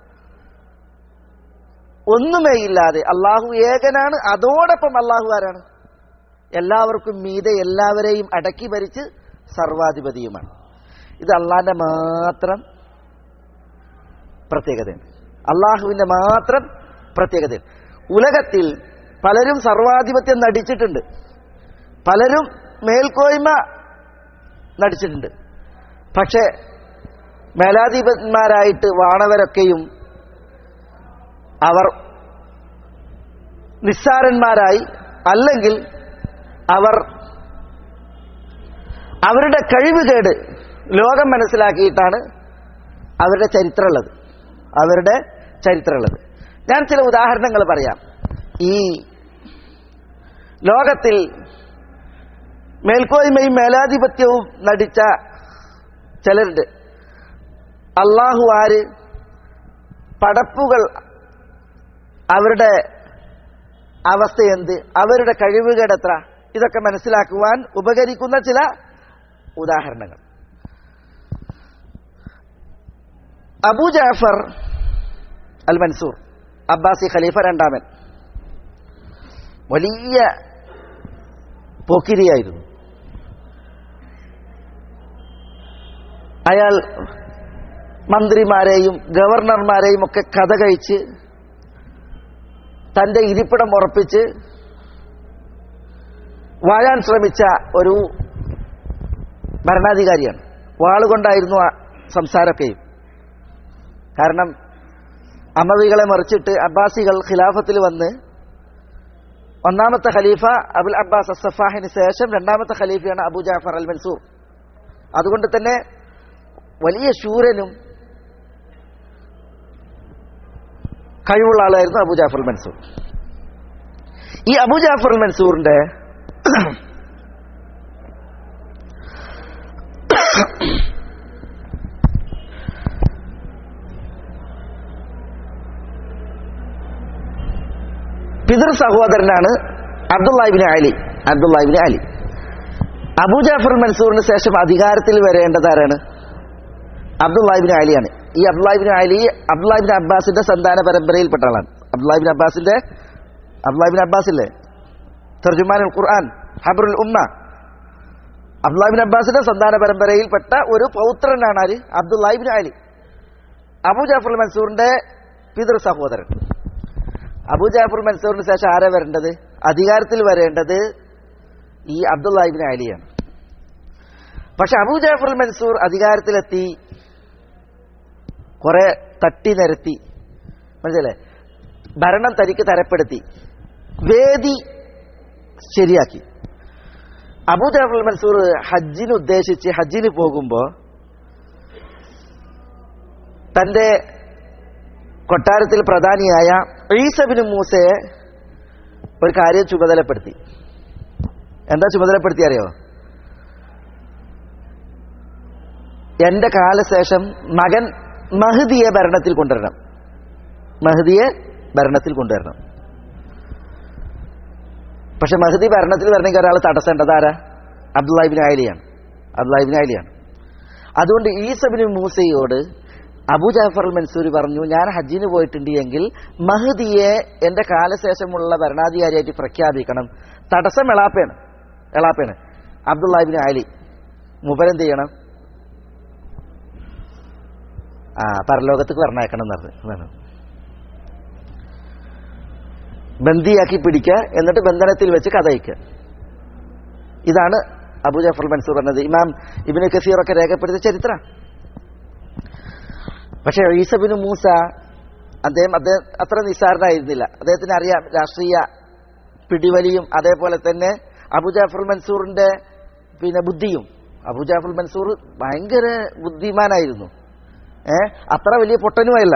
ഒന്നുമേ ഇല്ലാതെ അള്ളാഹു ഏകനാണ് അതോടൊപ്പം അള്ളാഹു ആരാണ് എല്ലാവർക്കും മീതെ എല്ലാവരെയും അടക്കി ഭരിച്ച് സർവാധിപതിയുമാണ് ഇത് അള്ളാഹിന്റെ മാത്രം പ്രത്യേകതയാണ് അള്ളാഹുവിന്റെ മാത്രം പ്രത്യേകതയാണ് ഉലകത്തിൽ പലരും സർവാധിപത്യം നടിച്ചിട്ടുണ്ട് പലരും മേൽക്കോയ്മ നടിച്ചിട്ടുണ്ട് പക്ഷേ മേലാധിപന്മാരായിട്ട് വാണവരൊക്കെയും അവർ നിസ്സാരന്മാരായി അല്ലെങ്കിൽ അവർ അവരുടെ കഴിവുകേട് ലോകം മനസ്സിലാക്കിയിട്ടാണ് അവരുടെ ചരിത്രമുള്ളത് അവരുടെ ചരിത്രമുള്ളത് ഞാൻ ചില ഉദാഹരണങ്ങൾ പറയാം ഈ ലോകത്തിൽ മേൽക്കോയ്മയും മേലാധിപത്യവും നടിച്ച ചിലരുണ്ട് അള്ളാഹു ആര് പടപ്പുകൾ അവരുടെ അവസ്ഥ എന്ത് അവരുടെ കഴിവുകേട് എത്ര ഇതൊക്കെ മനസ്സിലാക്കുവാൻ ഉപകരിക്കുന്ന ചില ഉദാഹരണങ്ങൾ അബൂ ജാഫർ അൽ മൻസൂർ അബ്ബാസി ഖലീഫ രണ്ടാമൻ വലിയ പോക്കിരിയായിരുന്നു അയാൾ മന്ത്രിമാരെയും ഗവർണർമാരെയും ഒക്കെ കഥ കഴിച്ച് തന്റെ ഇരിപ്പിടം ഉറപ്പിച്ച് വാഴാൻ ശ്രമിച്ച ഒരു ഭരണാധികാരിയാണ് വാളുകൊണ്ടായിരുന്നു ആ സംസാരമൊക്കെയും കാരണം അമവികളെ മറിച്ചിട്ട് അബ്ബാസികൾ ഖിലാഫത്തിൽ വന്ന് ഒന്നാമത്തെ ഖലീഫ അബുൽ അബ്ബാസ് അസഫാഹിന് ശേഷം രണ്ടാമത്തെ ഖലീഫയാണ് അബു ജാഫർ അൽ മൻസൂർ അതുകൊണ്ട് തന്നെ വലിയ ശൂരനും കഴിവുള്ള ആളായിരുന്നു അബു ജാഫർ മൻസൂർ ഈ അബു ജാഫർ മൻസൂറിന്റെ പിതൃ സഹോദരനാണ് അബ്ദുല്ലാഹിബിൻ അലി അബ്ദുല്ലാഹിബിൻ അലി അബു ജാഫർ മൻസൂറിന് ശേഷം അധികാരത്തിൽ വരേണ്ടത് ആരാണ് അബ്ദുല്ലാഹിബിൻ അലിയാണ് ഈ അബ്ദുല്ലാഹിബിൻ അലി അബ്ദുല്ലാഹിബിൻ അബ്ബാസിന്റെ സന്താന പരമ്പരയിൽപ്പെട്ട ആളാണ് അബ്ദുല്ലാഹിബിൻ അബ്ബാസിന്റെ അബ്ദുല്ലാഹിബിൻ അബ്ബാസില്ലേ തർജുമാനുൽ ഖുർആൻ ഹബറുൽ ഉമ്മ അബ്ദുല്ലാഹിബിൻ അബ്ബാസിന്റെ സന്താന പരമ്പരയിൽപ്പെട്ട ഒരു പൗത്രനാണ് ആര് അബ്ദുല്ലാഹിബിൻ അലി അബു ജാഫർ മൻസൂറിന്റെ പിതൃ സഹോദരൻ അബു ജാഫർ മൻസൂറിന് ശേഷം ആരാ വരേണ്ടത് അധികാരത്തിൽ വരേണ്ടത് ഈ അബ്ദുല്ലാഹിബിൻ അലിയാണ് പക്ഷെ അബൂ ജാഫർ മൻസൂർ അധികാരത്തിലെത്തി കുറെ തട്ടി നിരത്തി മനസ്സിലെ ഭരണം തനിക്ക് തരപ്പെടുത്തി വേദി ശരിയാക്കി അബൂ ജാഫർ മൻസൂർ ഹജ്ജിന് ഉദ്ദേശിച്ച് ഹജ്ജിന് പോകുമ്പോൾ തന്റെ കൊട്ടാരത്തിൽ പ്രധാനിയായ ഈസബിന് മൂസയെ ഒരു കാര്യം ചുമതലപ്പെടുത്തി എന്താ ചുമതലപ്പെടുത്തി അറിയോ എന്റെ കാലശേഷം മകൻ മഹദിയെ ഭരണത്തിൽ കൊണ്ടുവരണം മഹദിയെ ഭരണത്തിൽ കൊണ്ടുവരണം പക്ഷെ മഹദി ഭരണത്തിൽ വരണമെങ്കിൽ ഒരാൾ തടസ്സേണ്ടത് ആരാ അബ്ദുല്ലാഹിബിൻ ആലിയാണ് അബ്ദുല്ലാഹിബിൻ ആലിയാണ് അതുകൊണ്ട് ഈസബിന് മൂസയോട് അബു ജാഫർ മൻസൂർ പറഞ്ഞു ഞാൻ ഹജ്ജിന് പോയിട്ടുണ്ട് എങ്കിൽ മഹദിയെ എന്റെ കാലശേഷമുള്ള ഭരണാധികാരിയായിട്ട് പ്രഖ്യാപിക്കണം തടസ്സം എളാപ്പയാണ് എളാപ്പയാണ് അബ്ദുല്ലാഹിബിൻ ആലി മുബരെന്ത് ചെയ്യണം ആ പരലോകത്തേക്ക് പറഞ്ഞയക്കണം എന്ന് പറഞ്ഞു അതാണ് ബന്ദിയാക്കി പിടിക്കുക എന്നിട്ട് ബന്ധനത്തിൽ വെച്ച് കഥയിക്കുക ഇതാണ് അബു ജഫർ മൻസൂർ പറഞ്ഞത് ഇമാം ഇബിന് കസീറൊക്കെ രേഖപ്പെടുത്തിയ ചരിത്രം പക്ഷേ ഈസബിന് മൂസ അദ്ദേഹം അദ്ദേഹം അത്ര നിസ്സാരനായിരുന്നില്ല അദ്ദേഹത്തിന് അറിയാം രാഷ്ട്രീയ പിടിവലിയും അതേപോലെ തന്നെ അബു ജാഫർ മൻസൂറിന്റെ പിന്നെ ബുദ്ധിയും അബു ജാഫർ മൻസൂർ ഭയങ്കര ബുദ്ധിമാനായിരുന്നു ഏ അത്ര വലിയ പൊട്ടനുമല്ല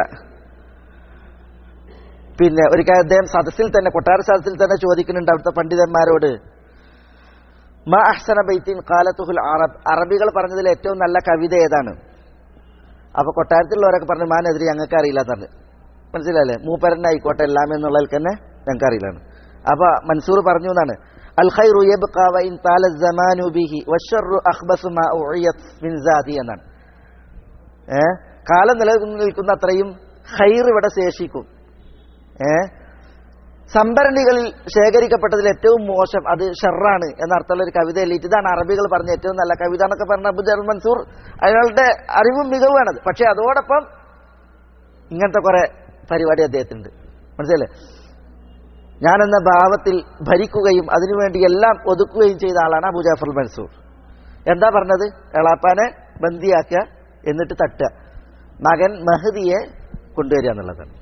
പിന്നെ ഒരിക്കൽ അദ്ദേഹം സദസ്സിൽ തന്നെ കൊട്ടാര സദസ്സിൽ തന്നെ ചോദിക്കുന്നുണ്ട് അവിടുത്തെ പണ്ഡിതന്മാരോട് മാ അഹ്സന ബൈത്തിൻ കാലത്തുഹുൽ അറബ് അറബികൾ പറഞ്ഞതിൽ ഏറ്റവും നല്ല കവിത ഏതാണ് അപ്പൊ കൊട്ടാരത്തിലുള്ളവരൊക്കെ പറഞ്ഞു മാനെതിരെ ഞങ്ങൾക്ക് അറിയില്ല പറഞ്ഞു മനസ്സിലല്ലേ മൂപ്പരനായിക്കോട്ടെ എല്ലാം എന്നുള്ളതിൽ തന്നെ ഞങ്ങൾക്ക് അറിയില്ലാണ് അപ്പൊ മൻസൂർ പറഞ്ഞു എന്നാണ് അൽ ഖൈറു യബ്ഖാ വഇൻ താല സമാനു ബിഹി വശർറു അഖ്ബസു മാ ഉഇയത് മിൻ സാതി എന്നാണ് ഏ കാലം നിലനിൽക്കുന്ന അത്രയും ഹൈർ ഇവിടെ ശേഷിക്കും ഏ സംഭരണികളിൽ ശേഖരിക്കപ്പെട്ടതിൽ ഏറ്റവും മോശം അത് ഷെറാണ് എന്ന അർത്ഥമുള്ള ഒരു കവിത എഴുതിയിട്ട് ഇതാണ് അറബികൾ പറഞ്ഞ ഏറ്റവും നല്ല കവിത എന്നൊക്കെ പറഞ്ഞ അബുജർ മൻസൂർ അയാളുടെ അറിവും മികവുമാണത് പക്ഷെ അതോടൊപ്പം ഇങ്ങനത്തെ കുറെ പരിപാടി അദ്ദേഹത്തിനുണ്ട് മനസ്സിലല്ലേ ഞാനെന്ന ഭാവത്തിൽ ഭരിക്കുകയും അതിനുവേണ്ടി എല്ലാം ഒതുക്കുകയും ചെയ്ത ആളാണ് അബു ജാഫർ മൻസൂർ എന്താ പറഞ്ഞത് എളാപ്പാനെ ബന്ദിയാക്കുക എന്നിട്ട് തട്ടുക മകൻ മഹദിയെ കൊണ്ടുവരിക എന്നുള്ളതാണ്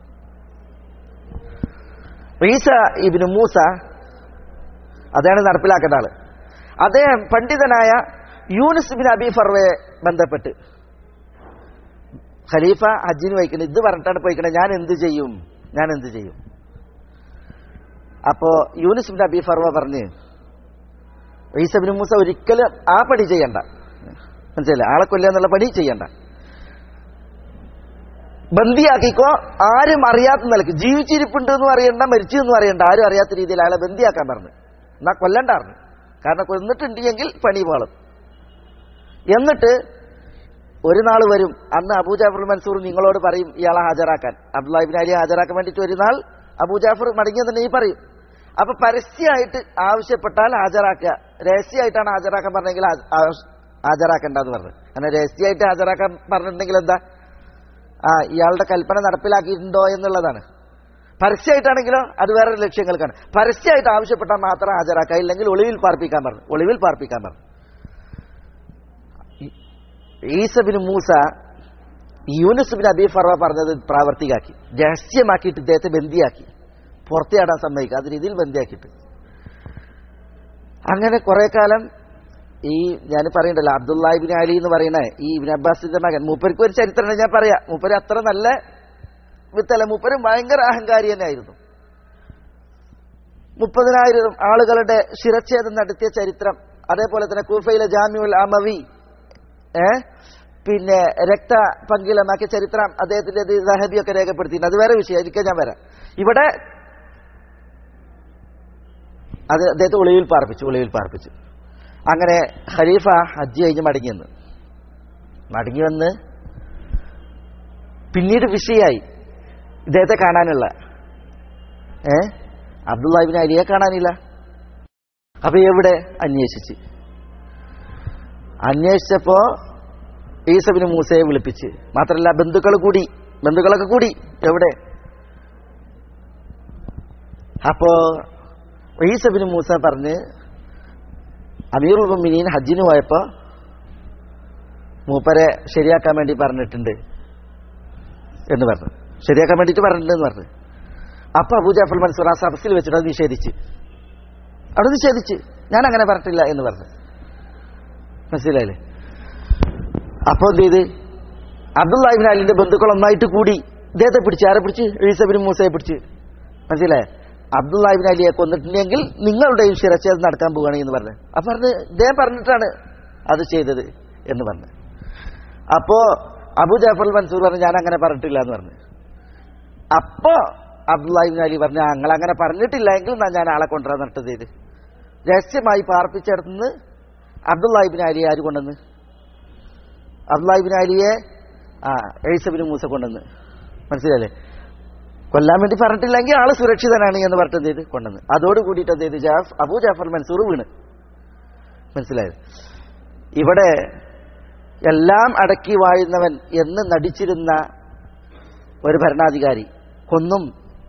ഈസ ഇബിന് മൂസ അദ്ദേഹം നടപ്പിലാക്കേണ്ട ആള് അദ്ദേഹം പണ്ഡിതനായ യൂനിസ് ബിൻ അബി ഫർവയെ ബന്ധപ്പെട്ട് ഖലീഫ ഹജ്ജിന് വയ്ക്കുന്നത് ഇത് പറഞ്ഞിട്ടാണ് പോയിക്കണേ ഞാൻ എന്ത് ചെയ്യും ഞാൻ എന്ത് ചെയ്യും അപ്പോ യൂനിസ് ബിൻ അബി ഫർവ പറഞ്ഞ് ഈസ ബിൻ മൂസ ഒരിക്കലും ആ പടി ചെയ്യണ്ട മനസ്സിലായില്ലേ ആളെ കൊല്ലുക എന്നുള്ള പടി ചെയ്യണ്ട ബന്ദിയാക്കിക്കോ ആരും അറിയാത്ത നിലക്ക് ജീവിച്ചിരിപ്പുണ്ട് എന്നും അറിയണ്ട മരിച്ചു എന്നും അറിയണ്ട ആരും അറിയാത്ത രീതിയിൽ അയാളെ ബന്ദിയാക്കാൻ പറഞ്ഞു എന്നാ കൊല്ലണ്ടായിരുന്നു കാരണം കൊന്നിട്ടുണ്ട് എങ്കിൽ പണി പാളും എന്നിട്ട് ഒരു നാൾ വരും അന്ന് അബൂജാഫർ മൻസൂർ നിങ്ങളോട് പറയും ഇയാളെ ഹാജരാക്കാൻ അബ്ദുല്ലാഹിബിൻ അലി ഹാജരാക്കാൻ വേണ്ടിയിട്ട് ഒരു നാൾ അബൂജാഫർ മടങ്ങിയ തന്നെ ഈ പറയും അപ്പൊ പരസ്യമായിട്ട് ആവശ്യപ്പെട്ടാൽ ഹാജരാക്കുക രഹസ്യമായിട്ടാണ് ഹാജരാക്കാൻ പറഞ്ഞെങ്കിൽ ഹാജരാക്കണ്ടെന്ന് പറഞ്ഞു കാരണം രഹസ്യമായിട്ട് ഹാജരാക്കാൻ പറഞ്ഞിട്ടുണ്ടെങ്കിൽ എന്താ ആ ഇയാളുടെ കൽപ്പന നടപ്പിലാക്കിയിട്ടുണ്ടോ എന്നുള്ളതാണ് പരസ്യമായിട്ടാണെങ്കിലോ അത് വേറെ ലക്ഷ്യങ്ങൾക്കാണ് പരസ്യമായിട്ട് ആവശ്യപ്പെട്ടാൽ മാത്രം ഹാജരാക്കുക ഇല്ലെങ്കിൽ ഒളിവിൽ പാർപ്പിക്കാൻ പറഞ്ഞു ഒളിവിൽ പാർപ്പിക്കാൻ പറഞ്ഞു ഈസബിന് മൂസ യൂനസ് ബിൻ അബി ഫറ പറഞ്ഞത് പ്രാവർത്തികാക്കി രഹസ്യമാക്കിയിട്ട് ഇദ്ദേഹത്തെ ബന്ദിയാക്കി പുറത്തിയാടാൻ സമ്മതിക്കുക അത് രീതിയിൽ ബന്ദിയാക്കിയിട്ട് അങ്ങനെ കുറെ കാലം ഈ ഞാൻ പറയണ്ടല്ലോ അബ്ദുല്ലാഹിബിൻ അലി എന്ന് പറയുന്ന ഈ ഇബിൻ അബ്ബാസിന്റെ മകൻ മൂപ്പർക്ക് ഒരു ചരിത്രം ഞാൻ പറയാം മൂപ്പര് അത്ര നല്ല വിത്തല മൂപ്പരും ഭയങ്കര അഹങ്കാരി തന്നെയായിരുന്നു മുപ്പതിനായിരം ആളുകളുടെ ശിരച്ഛേദം നടത്തിയ ചരിത്രം അതേപോലെ തന്നെ കൂഫയിലെ ജാമ്യുൽ അമവി ഏ പിന്നെ രക്ത പങ്കിലമാക്കിയ ചരിത്രം അദ്ദേഹത്തിന്റെ ദഹബിയൊക്കെ രേഖപ്പെടുത്തിയിട്ടുണ്ട് അത് വേറെ വിഷയം എനിക്ക് ഞാൻ വരാം ഇവിടെ അത് അദ്ദേഹത്തെ ഒളിവിൽ പാർപ്പിച്ചു ഒളിവിൽ പാർപ്പിച്ചു അങ്ങനെ ഖലീഫ ഹജ്ജ് കഴിഞ്ഞ് മടങ്ങി വന്ന് മടങ്ങി വന്ന് പിന്നീട് വിഷയായി ഇദ്ദേഹത്തെ കാണാനുള്ള ഏ അബ്ദുല്ലാഹിബിൻ അലിയെ കാണാനില്ല അപ്പൊ എവിടെ അന്വേഷിച്ച് അന്വേഷിച്ചപ്പോ ഈസബിന് മൂസയെ വിളിപ്പിച്ച് മാത്രമല്ല ബന്ധുക്കൾ കൂടി ബന്ധുക്കളൊക്കെ കൂടി എവിടെ അപ്പോ ഈസബിന് മൂസ പറഞ്ഞ് അമീറുൽ മുമിനീൻ ഹജ്ജിന് പോയപ്പോ മൂപ്പരെ ശരിയാക്കാൻ വേണ്ടി പറഞ്ഞിട്ടുണ്ട് എന്ന് പറഞ്ഞു ശരിയാക്കാൻ വേണ്ടിയിട്ട് പറഞ്ഞിട്ടുണ്ടെന്ന് പറഞ്ഞു അപ്പൊ അബൂ ജാഫർ മൻസൂർ ആ സദസ്സിൽ വെച്ചിട്ട് അത് നിഷേധിച്ച് അവിടെ നിഷേധിച്ച് ഞാൻ അങ്ങനെ പറഞ്ഞിട്ടില്ല എന്ന് പറഞ്ഞു മനസ്സിലായില്ലേ അപ്പൊ എന്ത് ചെയ്ത് അബ്ദുല്ലാഹിബിൻ അലിന്റെ ബന്ധുക്കൾ ഒന്നായിട്ട് കൂടി ഇദ്ദേഹത്തെ പിടിച്ച് ആരെ പിടിച്ച് ഈസബിൻ മൂസയെ പിടിച്ച് മനസ്സിലായേ അബ്ദുല്ലാഹിബിൻ അലിയെ കൊന്നിട്ടുണ്ടെങ്കിൽ നിങ്ങളുടെയും ശിരച്ഛേദം നടക്കാൻ പോവുകയാണ് എന്ന് പറഞ്ഞു അപ്പൊ പറഞ്ഞ് ഇദ്ദേഹം പറഞ്ഞിട്ടാണ് അത് ചെയ്തത് എന്ന് പറഞ്ഞു അപ്പോ അബു ജാഫർ മൻസൂർ പറഞ്ഞു ഞാൻ അങ്ങനെ പറഞ്ഞിട്ടില്ല എന്ന് പറഞ്ഞു അപ്പോ അബ്ദുല്ലാഹിബിൻ അലി പറഞ്ഞു ഞങ്ങൾ അങ്ങനെ പറഞ്ഞിട്ടില്ല എങ്കിൽ എന്നാ ഞാൻ ആളെ കൊണ്ടുവരാൻ നട്ടത് ചെയ്ത് രഹസ്യമായി പാർപ്പിച്ചെടുത്തുനിന്ന് അബ്ദുല്ലാഹിബിൻ അലി ആര് കൊണ്ടുവന്ന് അബ്ദുല്ലാഹിബിൻ അലിയെ ആ എഴുസബിന് മൂസ കൊണ്ടുവന്ന് മനസ്സിലല്ലേ കൊല്ലാൻ വേണ്ടി പറഞ്ഞിട്ടില്ലെങ്കിൽ ആള് സുരക്ഷിതനാണ് എന്ന് പറഞ്ഞിട്ട് എന്ത് ചെയ്ത് കൊണ്ടുവന്ന് അതോട് കൂടിയിട്ട് എന്ത് ചെയ്ത് ജാഫ് അബൂ ജാഫർ മൻസൂർ വീണ് മനസ്സിലായത് ഇവിടെ എല്ലാം അടക്കി വാഴുന്നവൻ എന്ന് നടിച്ചിരുന്ന ഒരു ഭരണാധികാരി കൊന്നും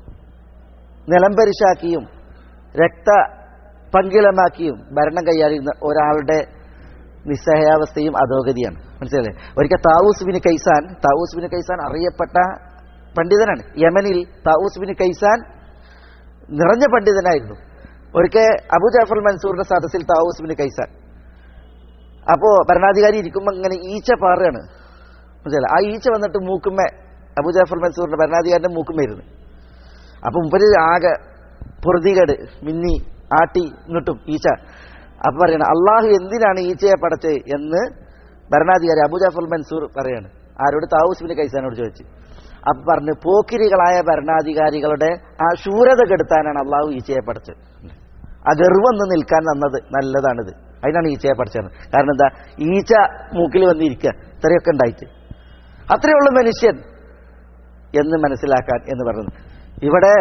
നിലംപരിശാക്കിയും രക്ത പങ്കിളമാക്കിയും ഭരണം കൈയാളുന്ന ഒരാളുടെ നിസ്സഹായാവസ്ഥയും അധോഗതിയാണ് മനസ്സിലല്ലേ ഒരിക്കൽ താവൂസ് ബിൻ കൈസാൻ താവൂസ് ബിൻ കൈസാൻ അറിയപ്പെട്ട പണ്ഡിതനാണ് യമനിൽ താവൂസ് ബിൻ കൈസാൻ നിറഞ്ഞ പണ്ഡിതനായിരുന്നു ഒരിക്കൽ അബു ജാഫർ മൻസൂറിന്റെ സദസ്സിൽ താവൂസ് ബിൻ കൈസാൻ അപ്പോ ഭരണാധികാരി ഇരിക്കുമ്പോൾ ഇങ്ങനെ ഈച്ച പാറുകയാണ് മനസ്സിലായി ആ ഈച്ച വന്നിട്ട് മൂക്കുമ്മ അബു ജാഫർ മൻസൂറിന്റെ ഭരണാധികാരിന്റെ മൂക്കുമ്മയിരുന്നു അപ്പൊ മുമ്പര് ആകെ പൊറുതികേട് മിന്നി ആട്ടി ഇങ്ങോട്ടും ഈച്ച അപ്പൊ പറയണം അള്ളാഹു എന്തിനാണ് ഈച്ചയെ പടച്ചത് എന്ന് ഭരണാധികാരി അബു ജാഫർ മൻസൂർ പറയാണ് ആരോട് താവൂസ് ബിൻ കൈസാനോട് ചോദിച്ചു അപ്പൊ പറഞ്ഞു പോക്കിരികളായ ഭരണാധികാരികളുടെ ആ ശൂരത കെടുത്താനാണ് അള്ളാഹു ഈച്ചയെ പഠിച്ചത് ആ ഗർവൊന്ന് നിൽക്കാൻ നന്നത് നല്ലതാണിത് അതിനാണ് ഈച്ചയെ പഠിച്ചത് കാരണം എന്താ ഈച്ച മൂക്കിൽ വന്നിരിക്കുക ഇത്രയൊക്കെ ഉണ്ടായിട്ട് അത്രയുള്ള മനുഷ്യൻ എന്ന് മനസ്സിലാക്കാൻ എന്ന് പറയുന്നു ഇവിടെ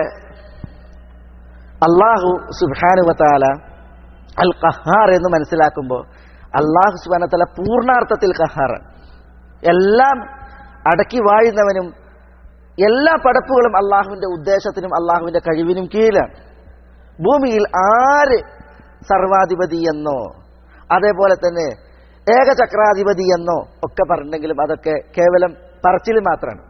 അള്ളാഹു സുബാനുവത്താല അൽ കഹാർ എന്ന് മനസ്സിലാക്കുമ്പോൾ അള്ളാഹു സുബാനത്തല പൂർണ്ണാർത്ഥത്തിൽ കഹാറാണ് എല്ലാം അടക്കി വാഴുന്നവനും എല്ലാ പടപ്പുകളും അള്ളാഹുവിന്റെ ഉദ്ദേശത്തിനും അള്ളാഹുവിന്റെ കഴിവിനും കീഴിലാണ് ഭൂമിയിൽ ആര് സർവാധിപതി എന്നോ അതേപോലെ തന്നെ ഏകചക്രാധിപതി എന്നോ ഒക്കെ പറഞ്ഞെങ്കിലും അതൊക്കെ കേവലം പറച്ചിൽ മാത്രമാണ്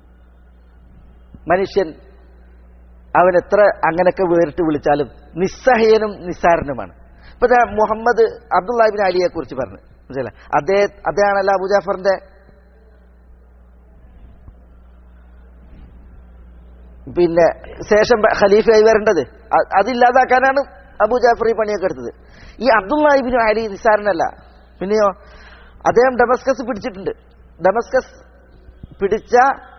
മനുഷ്യൻ അവൻ എത്ര അങ്ങനെയൊക്കെ വേറിട്ട് വിളിച്ചാലും നിസ്സഹയനും നിസ്സാരനുമാണ് ഇപ്പൊ ദാ മുഹമ്മദ് അബ്ദുല്ലാഹിബിൻ അലിയെ കുറിച്ച് പറഞ്ഞു മനസ്സിലായി അദ്ദേഹം അദ്ദേഹമാണല്ലോ അബുജാഫറിന്റെ പിന്നെ ശേഷം ഖലീഫയായി വരേണ്ടത് അ- അതില്ലാതാക്കാനാണ് അബു ജാഫർ ഈ പണിയൊക്കെ എടുത്തത് ഈ അബ്ദുല്ലാഹിബിൻ അലി നിസ്സാരനല്ല പിന്നെയോ അദ്ദേഹം ഡമസ്കസ് പിടിച്ചിട്ടുണ്ട് ഡമസ്കസ് പിടിച്ച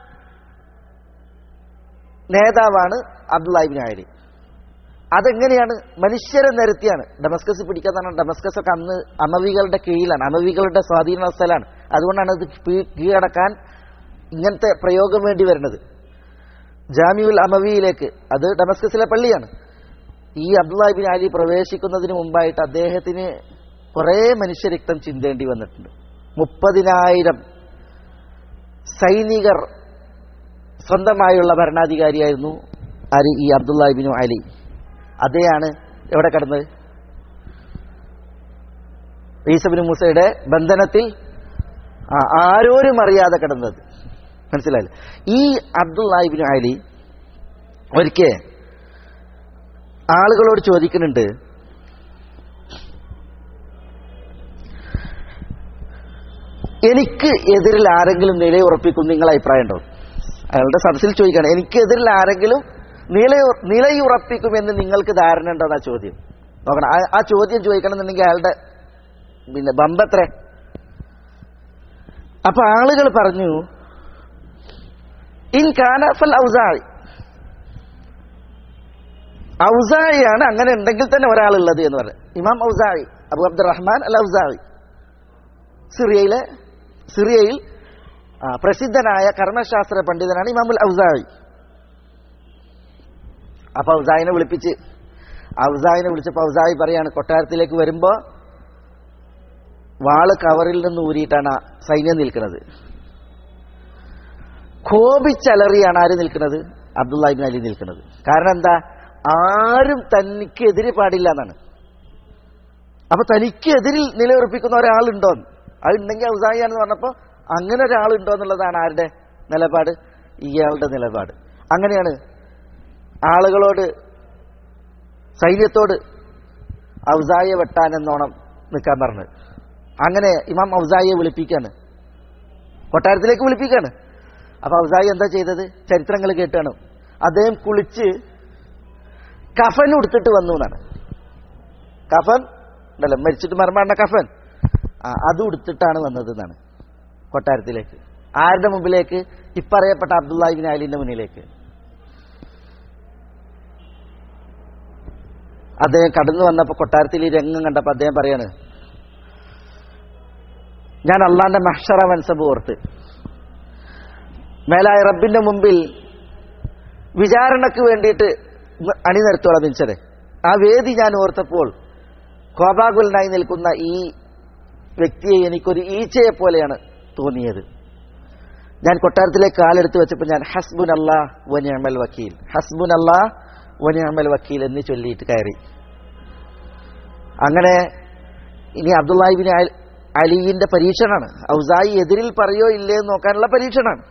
നേതാവാണ് അബ്ദുല്ലാഹിബിൻ അലി അതെങ്ങനെയാണ് മനുഷ്യരെ നിരത്തിയാണ് ഡമസ്കസ് പിടിക്കാൻ പറഞ്ഞാൽ ഡമസ്കസ് ഒക്കെ അന്ന് അമവികളുടെ കീഴിലാണ് അമവികളുടെ സ്വാധീന സ്ഥലമാണ് അതുകൊണ്ടാണ് ഇത് പീ- കീഴടക്കാൻ ഇങ്ങനത്തെ പ്രയോഗം വേണ്ടി വരുന്നത് ജാമിയുൽ അമവിയിലേക്ക് അത് ഡമസ്കസിലെ പള്ളിയാണ് ഈ അബ്ദുല്ലാഹിബിൻ അലി പ്രവേശിക്കുന്നതിന് മുമ്പായിട്ട് അദ്ദേഹത്തിന് കുറേ മനുഷ്യരക്തം ചിന്തേണ്ടി വന്നിട്ടുണ്ട് മുപ്പതിനായിരം സൈനികർ സ്വന്തമായുള്ള ഭരണാധികാരിയായിരുന്നു ആര് ഈ അബ്ദുല്ലാഹിബിനു അലി അദ്ദേഹമാണ് എവിടെ കിടന്നത് ഈസബിന് മൂസയുടെ ബന്ധനത്തിൽ ആ, ആരോരും അറിയാതെ കിടന്നത് മനസ്സിലായില്ലേ ഈ അബ്ദുല്ലാഹിബിൻ അലി ഒരിക്കൽ ആളുകളോട് ചോദിക്കുന്നുണ്ട് എനിക്ക് എതിരിൽ ആരെങ്കിലും നിലയുറപ്പിക്കും നിങ്ങളെ അഭിപ്രായം ഉണ്ടോ അയാളുടെ സദസ്സിൽ ചോദിക്കുകയാണ് എനിക്കെതിരിൽ ആരെങ്കിലും നിലയു നിലയുറപ്പിക്കുമെന്ന് നിങ്ങൾക്ക് ധാരണ ഉണ്ടോ എന്നാ ചോദ്യം നോക്കണം ആ- ആ ചോദ്യം ചോദിക്കണമെന്നുണ്ടെങ്കിൽ അയാളുടെ പിന്നെ ബമ്പത്രേ അപ്പൊ ആളുകൾ പറഞ്ഞു ഇൻ കാനഫൽ ഔസായി ഔസായിയാണ് അങ്ങനെ ഉണ്ടെങ്കിൽ തന്നെ ഒരാളുള്ളത് എന്ന് പറഞ്ഞു ഇമാം ഔസായി അബു അബ്ദുറഹ്മാൻ അൽ ഔസായി സിറിയയിലെ സിറിയയിൽ ആ, പ്രസിദ്ധനായ കർമ്മശാസ്ത്ര പണ്ഡിതനാണ് ഇമാമുൽ ഔസായി അപ്പൊ ഔസായിനെ വിളിപ്പിച്ച് ഔസായിനെ വിളിച്ചപ്പോൾ ഔസായി പറയാണ് കൊട്ടാരത്തിലേക്ക് വരുമ്പോ വാള് കവറിൽ നിന്ന് ഊരിയിട്ടാണ് ആ സൈന്യം നിൽക്കുന്നത് കോപിച്ചലറിയാണ് ആര് നിൽക്കുന്നത് അബ്ദുല്ലാഹിബിൻ അലി നിൽക്കുന്നത് കാരണം എന്താ ആരും തനിക്കെതിരെ പാടില്ല എന്നാണ് അപ്പൊ തനിക്കെതിരിൽ നിലയുറപ്പിക്കുന്ന ഒരാളുണ്ടോ അത് ഉണ്ടെങ്കിൽ ഔസായിയാണെന്ന് പറഞ്ഞപ്പോ അങ്ങനെ ഒരാളുണ്ടോ എന്നുള്ളതാണ് ആരുടെ നിലപാട് ഇയാളുടെ നിലപാട് അങ്ങനെയാണ് ആളുകളോട് സൈന്യത്തോട് ഔസായെ വെട്ടാൻ എന്നോണം നിൽക്കാൻ പറഞ്ഞത് അങ്ങനെ ഇമാം ഔസായിയെ വിളിപ്പിക്കാണ് കൊട്ടാരത്തിലേക്ക് വിളിപ്പിക്കാണ് അപ്പൊ ഔസായി എന്താ ചെയ്തത് ചരിത്രങ്ങൾ കേട്ടാണ് അദ്ദേഹം കുളിച്ച് കഫൻ ഉടുത്തിട്ട് വന്നു എന്നാണ് കഫൻ ഉണ്ടല്ലോ മരിച്ചിട്ട് മർമാണ്ട കഫൻ ആ അത് ഉടുത്തിട്ടാണ് വന്നത് എന്നാണ് കൊട്ടാരത്തിലേക്ക് ആരുടെ മുമ്പിലേക്ക് ഇപ്പറയപ്പെട്ട അബ്ദുല്ലാഹിബിൻ അലിന്റെ മുന്നിലേക്ക് അദ്ദേഹം കടന്നു വന്നപ്പോൾ കൊട്ടാരത്തിൽ ഈ രംഗം കണ്ടപ്പോൾ അദ്ദേഹം പറയാണ് ഞാൻ അള്ളാന്റെ മഹ്ഷറ മൻസബ് ഓർത്ത് മേലായ റബ്ബിന്റെ മുമ്പിൽ വിചാരണക്ക് വേണ്ടിയിട്ട് അണിനിരത്തോളം നിൽച്ചത് ആ വേദി ഞാൻ ഓർത്തപ്പോൾ കോപാകുലനായി നിൽക്കുന്ന ഈ വ്യക്തിയെ എനിക്കൊരു ഈച്ചയെ പോലെയാണ് തോന്നിയത് ഞാൻ കൊട്ടാരത്തിലേക്ക് കാലെടുത്ത് വെച്ചപ്പോൾ ഞാൻ ഹസ്ബുൻ അല്ലാ വനിയമൽ വക്കീൽ ഹസ്ബുൻ അല്ലാ വനിയമൽ വക്കീൽ എന്ന് ചൊല്ലിയിട്ട് കയറി അങ്ങനെ ഇനി അബ്ദുല്ലാഹിബിൻ അലിയിന്റെ പരീക്ഷണാണ് ഔസായി എതിരിൽ പറയോ ഇല്ലേ എന്ന് നോക്കാനുള്ള പരീക്ഷണാണ്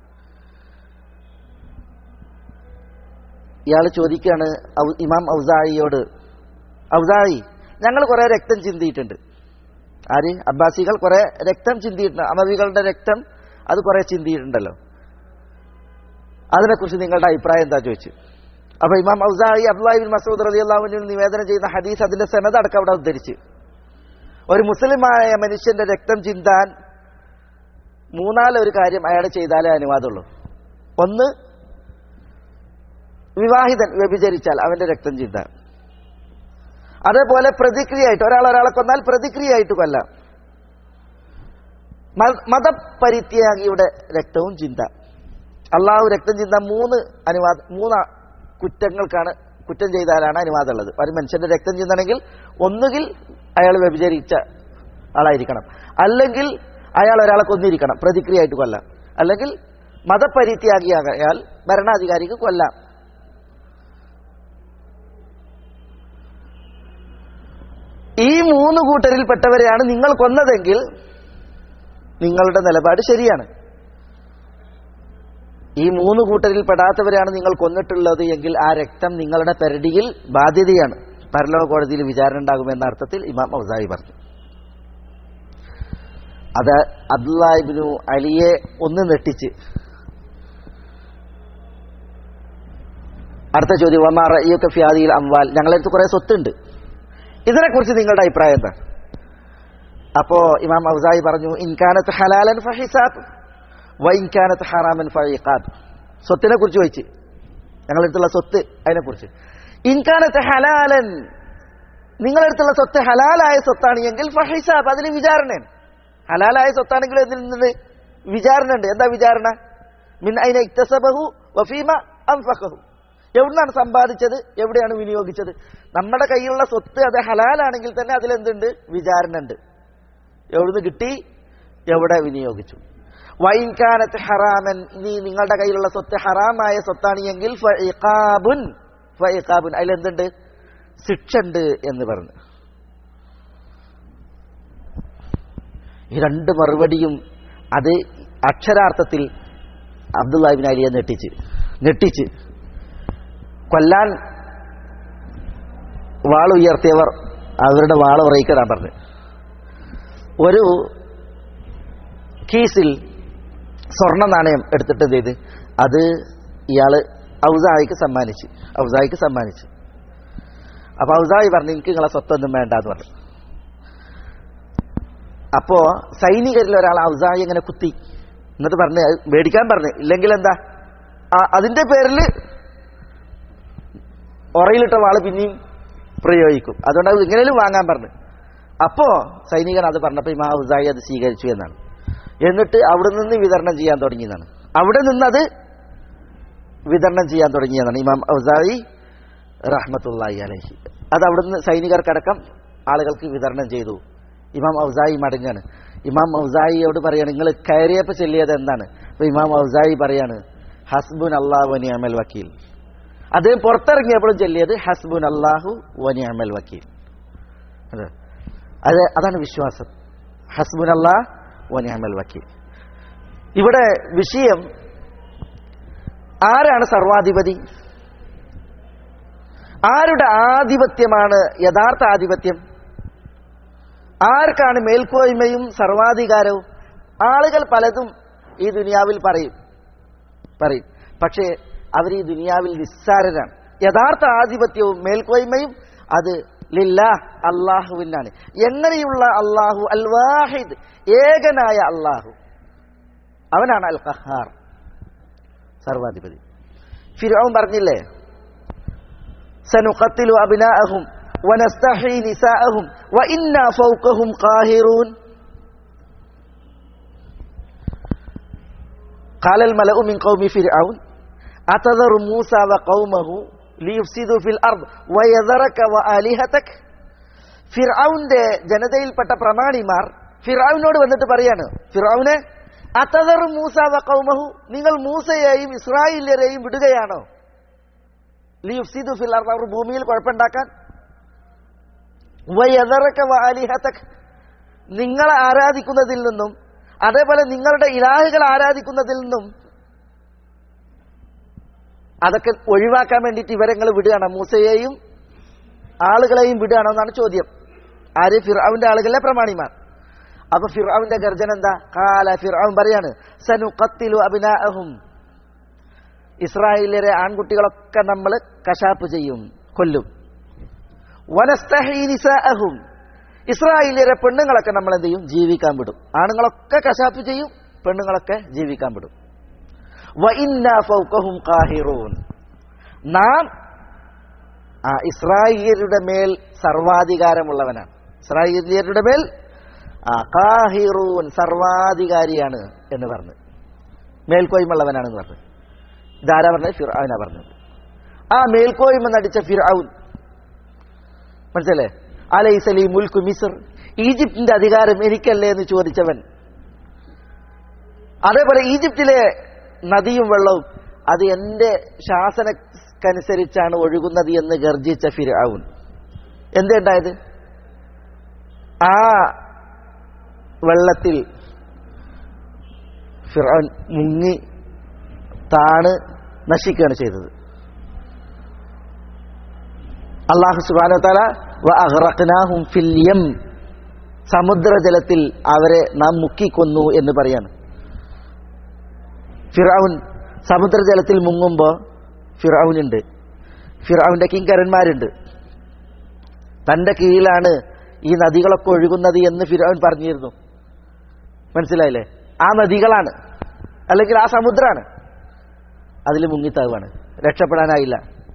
ഇയാൾ ചോദിക്കുകയാണ് ഔ- ഇമാം ഔസായിയോട് ഔസായി ഞങ്ങൾ കുറെ രക്തം ചിന്തിയിട്ടുണ്ട് ആര് അബ്ബാസികൾ കുറെ രക്തം ചിന്തിയിട്ടുണ്ട് അമവികളുടെ രക്തം അത് കുറെ ചിന്തിയിട്ടുണ്ടല്ലോ അതിനെക്കുറിച്ച് നിങ്ങളുടെ അഭിപ്രായം എന്താ ചോദിച്ചു അപ്പൊ ഇമാം ഔസായി അബ്ദുല്ലാഹിബിൻ മസൂദ് റലി അള്ളാഹുവിന് നിവേദനം ചെയ്യുന്ന ഹദീസ് അതിന്റെ സനത് അടക്കം അവിടെ ഉദ്ധരിച്ച് ഒരു മുസ്ലിമായ മനുഷ്യന്റെ രക്തം ചിന്താൻ മൂന്നാല് ഒരു കാര്യം അയാൾ ചെയ്താലേ അനുവാദമുള്ളൂ ഒന്ന് വിവാഹിതൻ വ്യഭിചരിച്ചാൽ അവന്റെ രക്തം ചിന്താൻ അതേപോലെ പ്രതിക്രിയയായിട്ട് ഒരാൾ ഒരാളെ കൊന്നാൽ പ്രതിക്രിയയായിട്ട് കൊല്ലാം മ- മതപരിത്യാഗിയുടെ രക്തവും ചിന്ത അള്ളാഹു രക്തം ചിന്ത മൂന്ന് അനുവാദ മൂന്ന് കുറ്റങ്ങൾക്കാണ് കുറ്റം ചെയ്താലാണ് അനുവാദമുള്ളത് ഒരു മനുഷ്യന്റെ രക്തം ചിന്തണമെങ്കിൽ ഒന്നുകിൽ അയാൾ വ്യഭിചരിച്ച ആളായിരിക്കണം അല്ലെങ്കിൽ അയാൾ ഒരാളെ കൊന്നിരിക്കണം പ്രതിക്രിയയായിട്ട് കൊല്ലാം അല്ലെങ്കിൽ മതപരിത്യാഗിയാകയാൽ ഭരണാധികാരിക്ക് കൊല്ലാം ഈ മൂന്ന് കൂട്ടരിൽപ്പെട്ടവരെയാണ് നിങ്ങൾ കൊന്നതെങ്കിൽ നിങ്ങളുടെ നിലപാട് ശരിയാണ് ഈ മൂന്ന് കൂട്ടരിൽ പെടാത്തവരെയാണ് നിങ്ങൾ കൊന്നിട്ടുള്ളത് എങ്കിൽ ആ രക്തം നിങ്ങളുടെ പെരടിയിൽ ബാധ്യതയാണ് പരലോക കോടതിയിൽ വിചാരണ ഉണ്ടാകുമെന്ന അർത്ഥത്തിൽ ഇമാം ഔസായി പറഞ്ഞു അത് അബ്ദുല്ലാഹിബിനു അലിയെ ഒന്ന് നെട്ടിച്ച് അടുത്ത ചോദ്യം വമാറ ഈയൊക്കെ ഫിയാദിയിൽ അംവാൽ ഞങ്ങളടുത്ത് കുറെ സ്വത്തുണ്ട് ഇതിനെക്കുറിച്ച് നിങ്ങളുടെ അഭിപ്രായം എന്താ അപ്പോ ഇമാം ഔസായി പറഞ്ഞു ഇൻകാനത്ത് ഹലാലൻ ഫഹിസാബ് വൈൻകാനത്ത് ഹറാമൻ ഫൈഖാബ് സ്വത്തിനെ കുറിച്ച് ചോദിച്ച് ഞങ്ങളടുത്തുള്ള സ്വത്ത് അതിനെക്കുറിച്ച് ഇൻകാനത്ത് ഹലാലൻ നിങ്ങളടുത്തുള്ള സ്വത്ത് ഹലാലായ സ്വത്താണ് എങ്കിൽ ഫഹിസാബ് അതിന് വിചാരണയാണ് ഹലാലായ സ്വത്താണെങ്കിൽ ഇതിൽ നിന്ന് വിചാരണ ഉണ്ട് എന്താ വിചാരണ മിൻ അയിന ഇക്തസബഹു വഫീമ അൻഫഖഹു എവിടുന്നാണ് സമ്പാദിച്ചത് എവിടെയാണ് വിനിയോഗിച്ചത് നമ്മുടെ കയ്യിലുള്ള സ്വത്ത് അത് ഹലാലാണെങ്കിൽ തന്നെ അതിലെന്തുണ്ട് വിചാരണ ഉണ്ട് എവിടുന്ന് കിട്ടി എവിടെ വിനിയോഗിച്ചു വൈൻകാനത്ത് ഹറാമൻ ഇനി നിങ്ങളുടെ കയ്യിലുള്ള സ്വത്ത് ഹറാമായ സ്വത്താണ് എങ്കിൽ ഫഇഖാബുൻ ഫഇഖാബുൻ അതിലെന്തുണ്ട് ശിക്ഷ ഉണ്ട് എന്ന് പറഞ്ഞു ഈ രണ്ട് മറുപടിയും അത് അക്ഷരാർത്ഥത്തിൽ അബ്ദുല്ലാഹിബിൻ അലിയെ നെട്ടിച്ച് നെട്ടിച്ച് കൊല്ലാൻ വാൾ ഉയർത്തിയവർ അവരുടെ വാൾ ഉറയിക്കരാൻ പറഞ്ഞു ഒരു കീസിൽ സ്വർണ്ണ നാണയം എടുത്തിട്ട് എന്ത് ചെയ്ത് അത് ഇയാള് ഔസായിക്ക് സമ്മാനിച്ചു ഔസായിക്ക് സമ്മാനിച്ചു അപ്പൊ ഔസായി പറഞ്ഞു എനിക്ക് നിങ്ങളെ സ്വത്തൊന്നും വേണ്ട എന്ന് പറഞ്ഞു അപ്പോ സൈനികരിൽ ഒരാൾ ഔസായി ഇങ്ങനെ കുത്തി എന്നിട്ട് പറഞ്ഞു "അത് മേടിക്കാൻ പറഞ്ഞു ഇല്ലെങ്കിൽ എന്താ ആ- അതിന്റെ പേരിൽ ഉറയിലിട്ട വാള് പിന്നെയും പ്രയോഗിക്കും അതുകൊണ്ട് അത് ഇങ്ങനെയും വാങ്ങാൻ പറഞ്ഞു അപ്പോ സൈനികൻ അത് പറഞ്ഞപ്പോൾ ഇമാ ഔസായി അത് സ്വീകരിച്ചു എന്നാണ് എന്നിട്ട് അവിടെ നിന്ന് വിതരണം ചെയ്യാൻ തുടങ്ങിയതാണ് അവിടെ നിന്ന് അത് വിതരണം ചെയ്യാൻ തുടങ്ങിയതാണ് ഇമാം ഔസായി റഹ്മത്തുള്ളാഹി അലഹി അത് അവിടുന്ന് സൈനികർക്കടക്കം ആളുകൾക്ക് വിതരണം ചെയ്തു ഇമാം ഔസായി മടങ്ങാണ് ഇമാം ഔസായിയോട് പറയാണ് നിങ്ങൾ കയറിയപ്പോൾ ചെല്ലിയത് എന്താണ് അപ്പൊ ഇമാം ഔസായി പറയാണ് ഹസ്ബുൻ അള്ളാഹു വനിയമൽ വക്കീൽ അദ്ദേഹം പുറത്തിറങ്ങിയപ്പോഴും ചൊല്ലിയത് ഹസ്ബുൻ അള്ളാഹു വനിയമൽ വക്കീൽ അതെ അത് അതാണ് വിശ്വാസം ഹസ്ബുൻ അള്ളാഹ് വനിയമൽ വക്കീൽ ഇവിടെ വിഷയം ആരാണ് സർവാധിപതി ആരുടെ ആധിപത്യമാണ് യഥാർത്ഥ ആധിപത്യം ആർക്കാണ് മേൽക്കോയ്മയും സർവാധികാരവും ആളുകൾ പലതും ഈ ദുനിയാവിൽ പറയും പറയും പക്ഷേ അവർ ഈ ദുനിയാവിൽ നിസ്സാരരാണ് യഥാർത്ഥ ആധിപത്യവും മേൽക്കോയ്മയും അത് ലില്ല അള്ളാഹുവിനാണ് എങ്ങനെയുള്ള അള്ളാഹു അൽ വാഹിദ് ഏകനായ അള്ളാഹു അവനാണ് അൽ ഖഹാർ സർവാധിപതി ഫിറോൻ പറഞ്ഞില്ലേ സനുഖത്തിലു അബ്നാഅഹും വനസ്തഹി നിസാഅഹും വഇന്നാ ഫൗഖഹും ഖാഹിറൂൻ قال الملأ من قوم فرعون أتذر موسى وقومه ليفسدوا في الأرض ويذرك وآلهتك ഫിർഔന്റെ ജനതയിൽപ്പെട്ട പ്രമാണിമാർ ഫിർഔനോട് വന്നിട്ട് പറയാണ് ഫിർഔനെ അതദർ മൂസ വ കൗമഹു നിങ്ങൾ മൂസയെയും ഇസ്രായേലിയരെയും വിടുകയാണോ ലിയുഫ്സിദു ഫിൽ അർദ് അവർ ഭൂമിയിൽ കുഴപ്പമുണ്ടാക്കാൻ വയദറക വഅലിഹതക് നിങ്ങളെ ആരാധിക്കുന്നതിൽ നിന്നും അതേപോലെ നിങ്ങളുടെ ഇലാഹുകൾ ആരാധിക്കുന്നതിൽ നിന്നും അതൊക്കെ ഒഴിവാക്കാൻ വേണ്ടിയിട്ട് ഇവരെ നിങ്ങൾ വിടുകയാണ് മൂസയെയും ആളുകളെയും വിടുകയാണോ എന്നാണ് ചോദ്യം ആര് ഫിർഔന്റെ ആളുകളെ പ്രമാണിമാർ അപ്പൊ ഫിർഔന്റെ ഗർജന എന്താ കാല ഫിർഔൻ പറയാണ് സനു കത്തിലു അബിനാഅഹും ഇസ്രായേലിലെ ആൺകുട്ടികളൊക്കെ നമ്മൾ കശാപ്പ് ചെയ്യും കൊല്ലും വനസ്തഹീ നിസാഅഹും ഇസ്രായേലിലെ പെണ്ണുങ്ങളൊക്കെ നമ്മൾ എന്ത് ചെയ്യും ജീവിക്കാൻ വിടും ആണുങ്ങളൊക്കെ കശാപ്പ് ചെയ്യും പെണ്ണുങ്ങളൊക്കെ ജീവിക്കാൻ വിടും വഇന്നാ ഫൗഖഹും ഖാഹിറൂൻ നാം ആ ഇസ്രായേലിയുടെ മേൽ സർവാധികാരമുള്ളവനാണ് ഇസ്രായേലിയരുടെ മേൽ ആ കാഹിറൂൻ സർവാധികാരിയാണ് എന്ന് പറഞ്ഞു മേൽക്കോയ്മുള്ളവനാണെന്ന് പറഞ്ഞു ഇതാരാ പറഞ്ഞത് ഫിർഔന പറഞ്ഞത് ആ മേൽക്കോയ്മ നടിച്ച ഫിർഔൻ മനസ്സിലേ അലൈസലി മുൽക്കു മിസർ ഈജിപ്തിന്റെ അധികാരം എനിക്കല്ലേ എന്ന് ചോദിച്ചവൻ അതേപോലെ ഈജിപ്തിലെ നദിയും വെള്ളവും അത് എന്റെ ശാസനക്കനുസരിച്ചാണ് ഒഴുകുന്നത് എന്ന് ഗർജിച്ച ഫിർഔൻ എന്തുണ്ടായത് ആ വെള്ളത്തിൽ ഫിറോൻ മുങ്ങി താണ് നശിക്കുകയാണ് ചെയ്തത് അള്ളാഹു സുബാന തല അഹ്റഖ്നാഹും ഫിൽ യം സമുദ്രജലത്തിൽ അവരെ നാം മുക്കിക്കൊന്നു എന്ന് പറയാണ് ഫിറൌൻ സമുദ്രജലത്തിൽ മുങ്ങുമ്പോൾ ഫിറൌനുണ്ട് ഫിറൌന്റെ കിങ്കരന്മാരുണ്ട് തന്റെ കീഴിലാണ് ഈ നദികളൊക്കെ ഒഴുകുന്നത് എന്ന് ഫിറൌൻ പറഞ്ഞിരുന്നു മനസ്സിലായില്ലേ ആ നദികളാണ് അല്ലെങ്കിൽ ആ സമുദ്രമാണ് അതിൽ മുങ്ങിത്താവാണ് രക്ഷപ്പെടാനായില്ല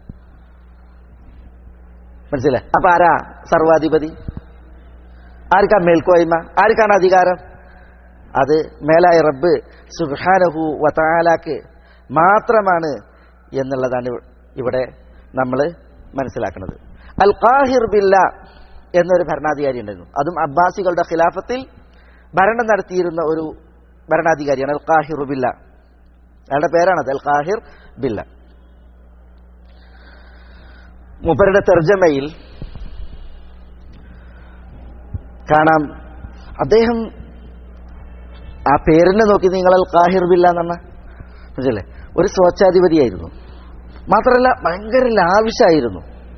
മനസ്സിലായി അപ്പൊ ആരാ സർവാധിപതി ആർക്കാ മേൽക്കോയ്മ ആർക്കാണ് അധികാരം അത് മേലായ റബ്ബ് സുഹാനഹു വതാലാക്ക് മാത്രമാണ് എന്നുള്ളതാണ് ഇവിടെ നമ്മൾ മനസ്സിലാക്കുന്നത് അൽ ഖാഹിർ ബില്ല എന്നൊരു ഭരണാധികാരി ഉണ്ടായിരുന്നു അതും അബ്ബാസികളുടെ ഖിലാഫത്തിൽ ഭരണം നടത്തിയിരുന്ന ഒരു ഭരണാധികാരിയാണ് അൽ ഖാഹിർ ബില്ല അയാളുടെ പേരാണത് അൽ ഖാഹിർ ബില്ല മൂപ്പരുടെ തെർജമയിൽ കാണാം അദ്ദേഹം ആ പേരിനെ നോക്കി നിങ്ങൾ അൽ ഖാഹിർ ബില്ല എന്നാണ് മനസ്സിലല്ലേ ഒരു സ്വച്ഛാധിപതിയായിരുന്നു മാത്രമല്ല ഭയങ്കര ലാവിഷായിരുന്നു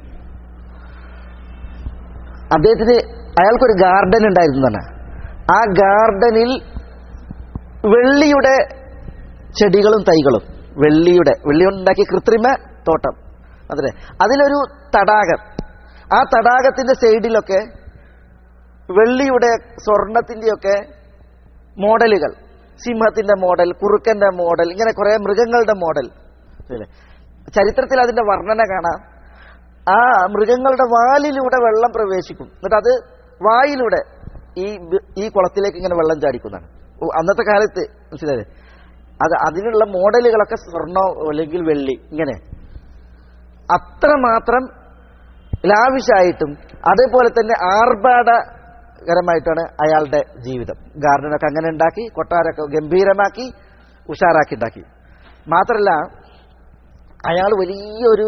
അദ്ദേഹത്തിന് അയാൾക്കൊരു ഗാർഡൻ ഉണ്ടായിരുന്നു തന്നെ ആ ഗാർഡനിൽ വെള്ളിയുടെ ചെടികളും തൈകളും വെള്ളിയുടെ വെള്ളി കൊണ്ടുണ്ടാക്കിയ കൃത്രിമ തോട്ടം അതെ അതിലൊരു തടാകം ആ തടാകത്തിന്റെ സൈഡിലൊക്കെ വെള്ളിയുടെ സ്വർണത്തിന്റെയൊക്കെ മോഡലുകൾ സിംഹത്തിന്റെ മോഡൽ കുറുക്കന്റെ മോഡൽ ഇങ്ങനെ കുറെ മൃഗങ്ങളുടെ മോഡൽ ഇല്ലേ? ചരിത്രത്തിൽ അതിന്റെ വർണ്ണന കാണാം ആ മൃഗങ്ങളുടെ വാലിലൂടെ വെള്ളം പ്രവേശിക്കും എന്നിട്ട് അത് വായിലൂടെ ഈ ബ- ഈ കുളത്തിലേക്ക് ഇങ്ങനെ വെള്ളം ചാടിക്കുന്നതാണ് ഓ, അന്നത്തെ കാലത്ത് മനസ്സിലായത് അത് അതിനുള്ള മോഡലുകളൊക്കെ സ്വർണ്ണോ അല്ലെങ്കിൽ വെള്ളി ഇങ്ങനെ അത്രമാത്രം ലാവിഷായിട്ടും അതേപോലെ തന്നെ ആർഭാടകരമായിട്ടാണ് അയാളുടെ ജീവിതം ഗാർഡനൊക്കെ അങ്ങനെ ഉണ്ടാക്കി കൊട്ടാരൊക്കെ ഗംഭീരമാക്കി ഉഷാറാക്കി ഉണ്ടാക്കി മാത്രല്ല അയാൾ വലിയൊരു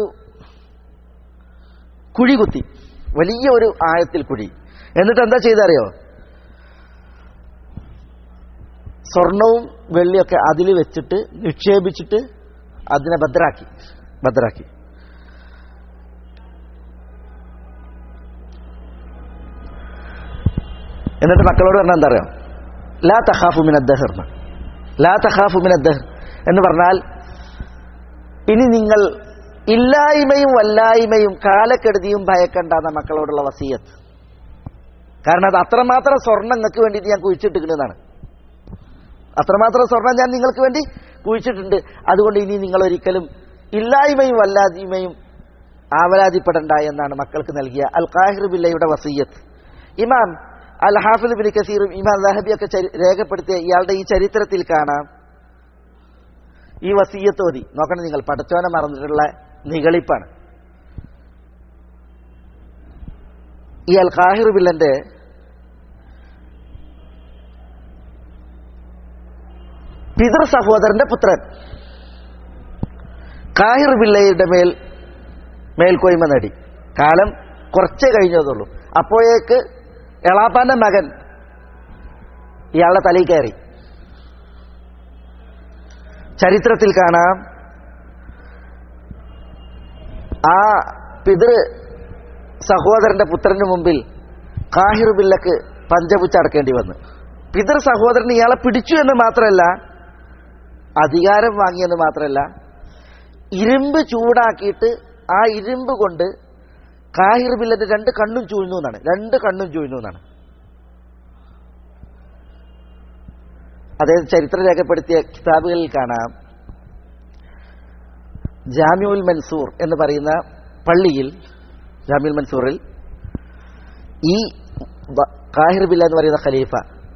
കുഴി കുത്തി വലിയ ഒരു ആഴത്തിൽ കുഴി എന്നിട്ട് എന്താ ചെയ്തറിയോ സ്വർണവും വെള്ളിയൊക്കെ അതിൽ വെച്ചിട്ട് നിക്ഷേപിച്ചിട്ട് അതിനെ ഭദ്രാക്കി ഭദ്രാക്കി എന്നിട്ട് മക്കളോട് പറഞ്ഞാൽ എന്താ അറിയോ ലാ തഹാഫു മിന ദഹർ ലാ തഹാഫു മിന ദഹർ എന്ന് പറഞ്ഞാൽ ഇനി നിങ്ങൾ ഇല്ലായ്മയും വല്ലായ്മയും കാലക്കെടുതിയും ഭയക്കണ്ടെന്ന മക്കളോടുള്ള വസീയത്ത് കാരണം അത് അത്രമാത്രം സ്വർണ്ണം നിങ്ങൾക്ക് വേണ്ടിയിട്ട് ഞാൻ കുഴിച്ചിട്ടിരിക്കുന്നതാണ് അത്രമാത്രം സ്വർണം ഞാൻ നിങ്ങൾക്ക് വേണ്ടി കുഴിച്ചിട്ടുണ്ട് അതുകൊണ്ട് ഇനി നിങ്ങൾ ഒരിക്കലും ഇല്ലായ്മയും വല്ലായ്മയും ആവലാതിപ്പെടണ്ട എന്നാണ് മക്കൾക്ക് നൽകിയ അൽ ഖാഹിർ ബില്ലയുടെ വസീയത്ത് ഇമാം അൽ ഹാഫിദ് ബിൻ കസീറും ഇമാം ദഹബിയൊക്കെ ചരി- രേഖപ്പെടുത്തിയ ഇയാളുടെ ഈ ചരിത്രത്തിൽ കാണാം ഈ വസീയത്ത് ഓതി നോക്കണം നിങ്ങൾ പടച്ചോനെ മറന്നിട്ടുള്ള നികളിപ്പാണ് ഈ അൽ ഖാഹിർ ബില്ലന്റെ പിതൃ സഹോദരന്റെ പുത്രൻ കാഹിർ ബില്ലയുടെ മേൽ മേൽക്കോയ്മ നേടി കാലം കുറച്ചേ കഴിഞ്ഞതുള്ളൂ അപ്പോഴേക്ക് എളാപ്പാന്റെ മകൻ ഇയാളുടെ തലയിൽ കയറി ചരിത്രത്തിൽ കാണാം ആ പിതൃ സഹോദരന്റെ പുത്രന് മുമ്പിൽ കാഹിർ ബില്ലക്ക് പഞ്ചപുച്ചടക്കേണ്ടി വന്നു പിതൃ സഹോദരൻ ഇയാളെ പിടിച്ചു എന്ന് മാത്രമല്ല അധികാരം വാങ്ങിയെന്ന് മാത്രമല്ല ഇരുമ്പ് ചൂടാക്കിയിട്ട് ആ ഇരുമ്പ് കൊണ്ട് കാഹിർ ബില്ലന്റെ രണ്ട് കണ്ണും ചൂഴ്ന്നു എന്നാണ് രണ്ട് കണ്ണും ചൂഴ്ന്നു എന്നാണ് അദ്ദേഹം ചരിത്രം രേഖപ്പെടുത്തിയ കിതാബുകളിൽ കാണാം ജാമ്യുൽ മൻസൂർ എന്ന് പറയുന്ന പള്ളിയിൽ ജാമ്യുൽ മൻസൂറിൽ ഈ വ- കാഹിർ ബില്ല എന്ന് പറയുന്ന ഖലീഫ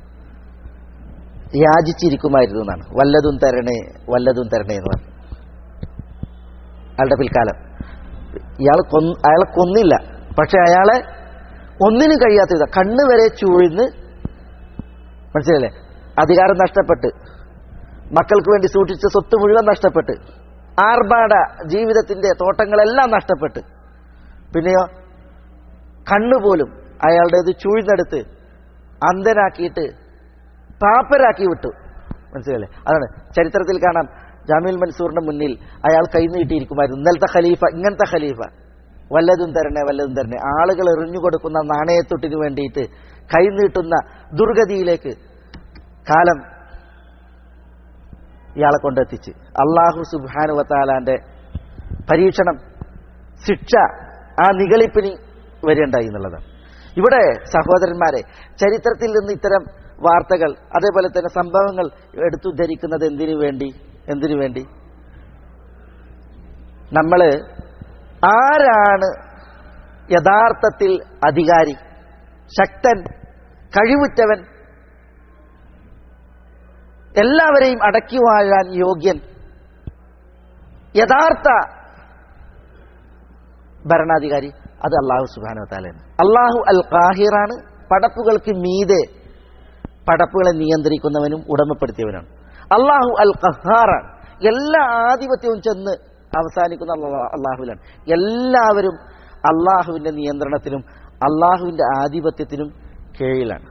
യാചിച്ചിരിക്കുമായിരുന്നു എന്നാണ് വല്ലതും തരണേ വല്ലതും തരണേ എന്ന് പറഞ്ഞു അയാളുടെ പിൽക്കാലം ഇയാൾ കൊന്ന് അയാളെ കൊന്നില്ല പക്ഷെ അയാളെ ഒന്നിനും കഴിയാത്ത വിധം കണ്ണ് വരെ ചൂഴ്ന്ന് മനസ്സിലല്ലേ അധികാരം നഷ്ടപ്പെട്ട് മക്കൾക്ക് വേണ്ടി സൂക്ഷിച്ച സ്വത്ത് മുഴുവൻ നഷ്ടപ്പെട്ട് ആർഭാട ജീവിതത്തിന്റെ തോട്ടങ്ങളെല്ലാം നഷ്ടപ്പെട്ട് പിന്നെയോ കണ്ണുപോലും അയാളുടേത് ചൂഴ്ന്നെടുത്ത് അന്ധനാക്കിയിട്ട് പാപ്പരാക്കി വിട്ടു മനസ്സിലല്ലേ അതാണ് ചരിത്രത്തിൽ കാണാം ജാമ്യുൽ മൻസൂറിന്റെ മുന്നിൽ അയാൾ കൈനീട്ടിയിരിക്കുമായിരുന്നു ഇന്നലത്തെ ഖലീഫ ഇങ്ങനത്തെ ഖലീഫ വല്ലതും തരണേ വല്ലതും തരണേ ആളുകൾ എറിഞ്ഞു കൊടുക്കുന്ന നാണയത്തൊട്ടിന് വേണ്ടിയിട്ട് കൈനീട്ടുന്ന ദുർഗതിയിലേക്ക് കാലം ഇയാളെ കൊണ്ടെത്തിച്ച് അള്ളാഹു സുബാനുവത്താലാന്റെ പരീക്ഷണം ശിക്ഷ ആ നിഗളിപ്പിന് വരേണ്ടായി എന്നുള്ളതാണ് ഇവിടെ സഹോദരന്മാരെ ചരിത്രത്തിൽ നിന്ന് ഇത്തരം വാർത്തകൾ അതേപോലെ തന്നെ സംഭവങ്ങൾ എടുത്തുദ്ധരിക്കുന്നത് എന്തിനു വേണ്ടി എന്തിനു വേണ്ടി നമ്മൾ ആരാണ് യഥാർത്ഥത്തിൽ അധികാരി ശക്തൻ കഴിവുറ്റവൻ എല്ലാവരെയും അടക്കി വാഴാൻ യോഗ്യൻ യഥാർത്ഥ ഭരണാധികാരി അത് അള്ളാഹു സുബാനോ താലാണ് അള്ളാഹു അൽ ഖാഹിറാണ് പടപ്പുകൾക്ക് മീതെ പടപ്പുകളെ നിയന്ത്രിക്കുന്നവനും ഉടമപ്പെടുത്തിയവനാണ് അള്ളാഹു അൽ ഖഹാറാണ് എല്ലാ ആധിപത്യവും ചെന്ന് അവസാനിക്കുന്ന അള്ളാ- അള്ളാഹുവിലാണ് എല്ലാവരും അള്ളാഹുവിന്റെ നിയന്ത്രണത്തിലും അള്ളാഹുവിന്റെ ആധിപത്യത്തിനും കീഴിലാണ്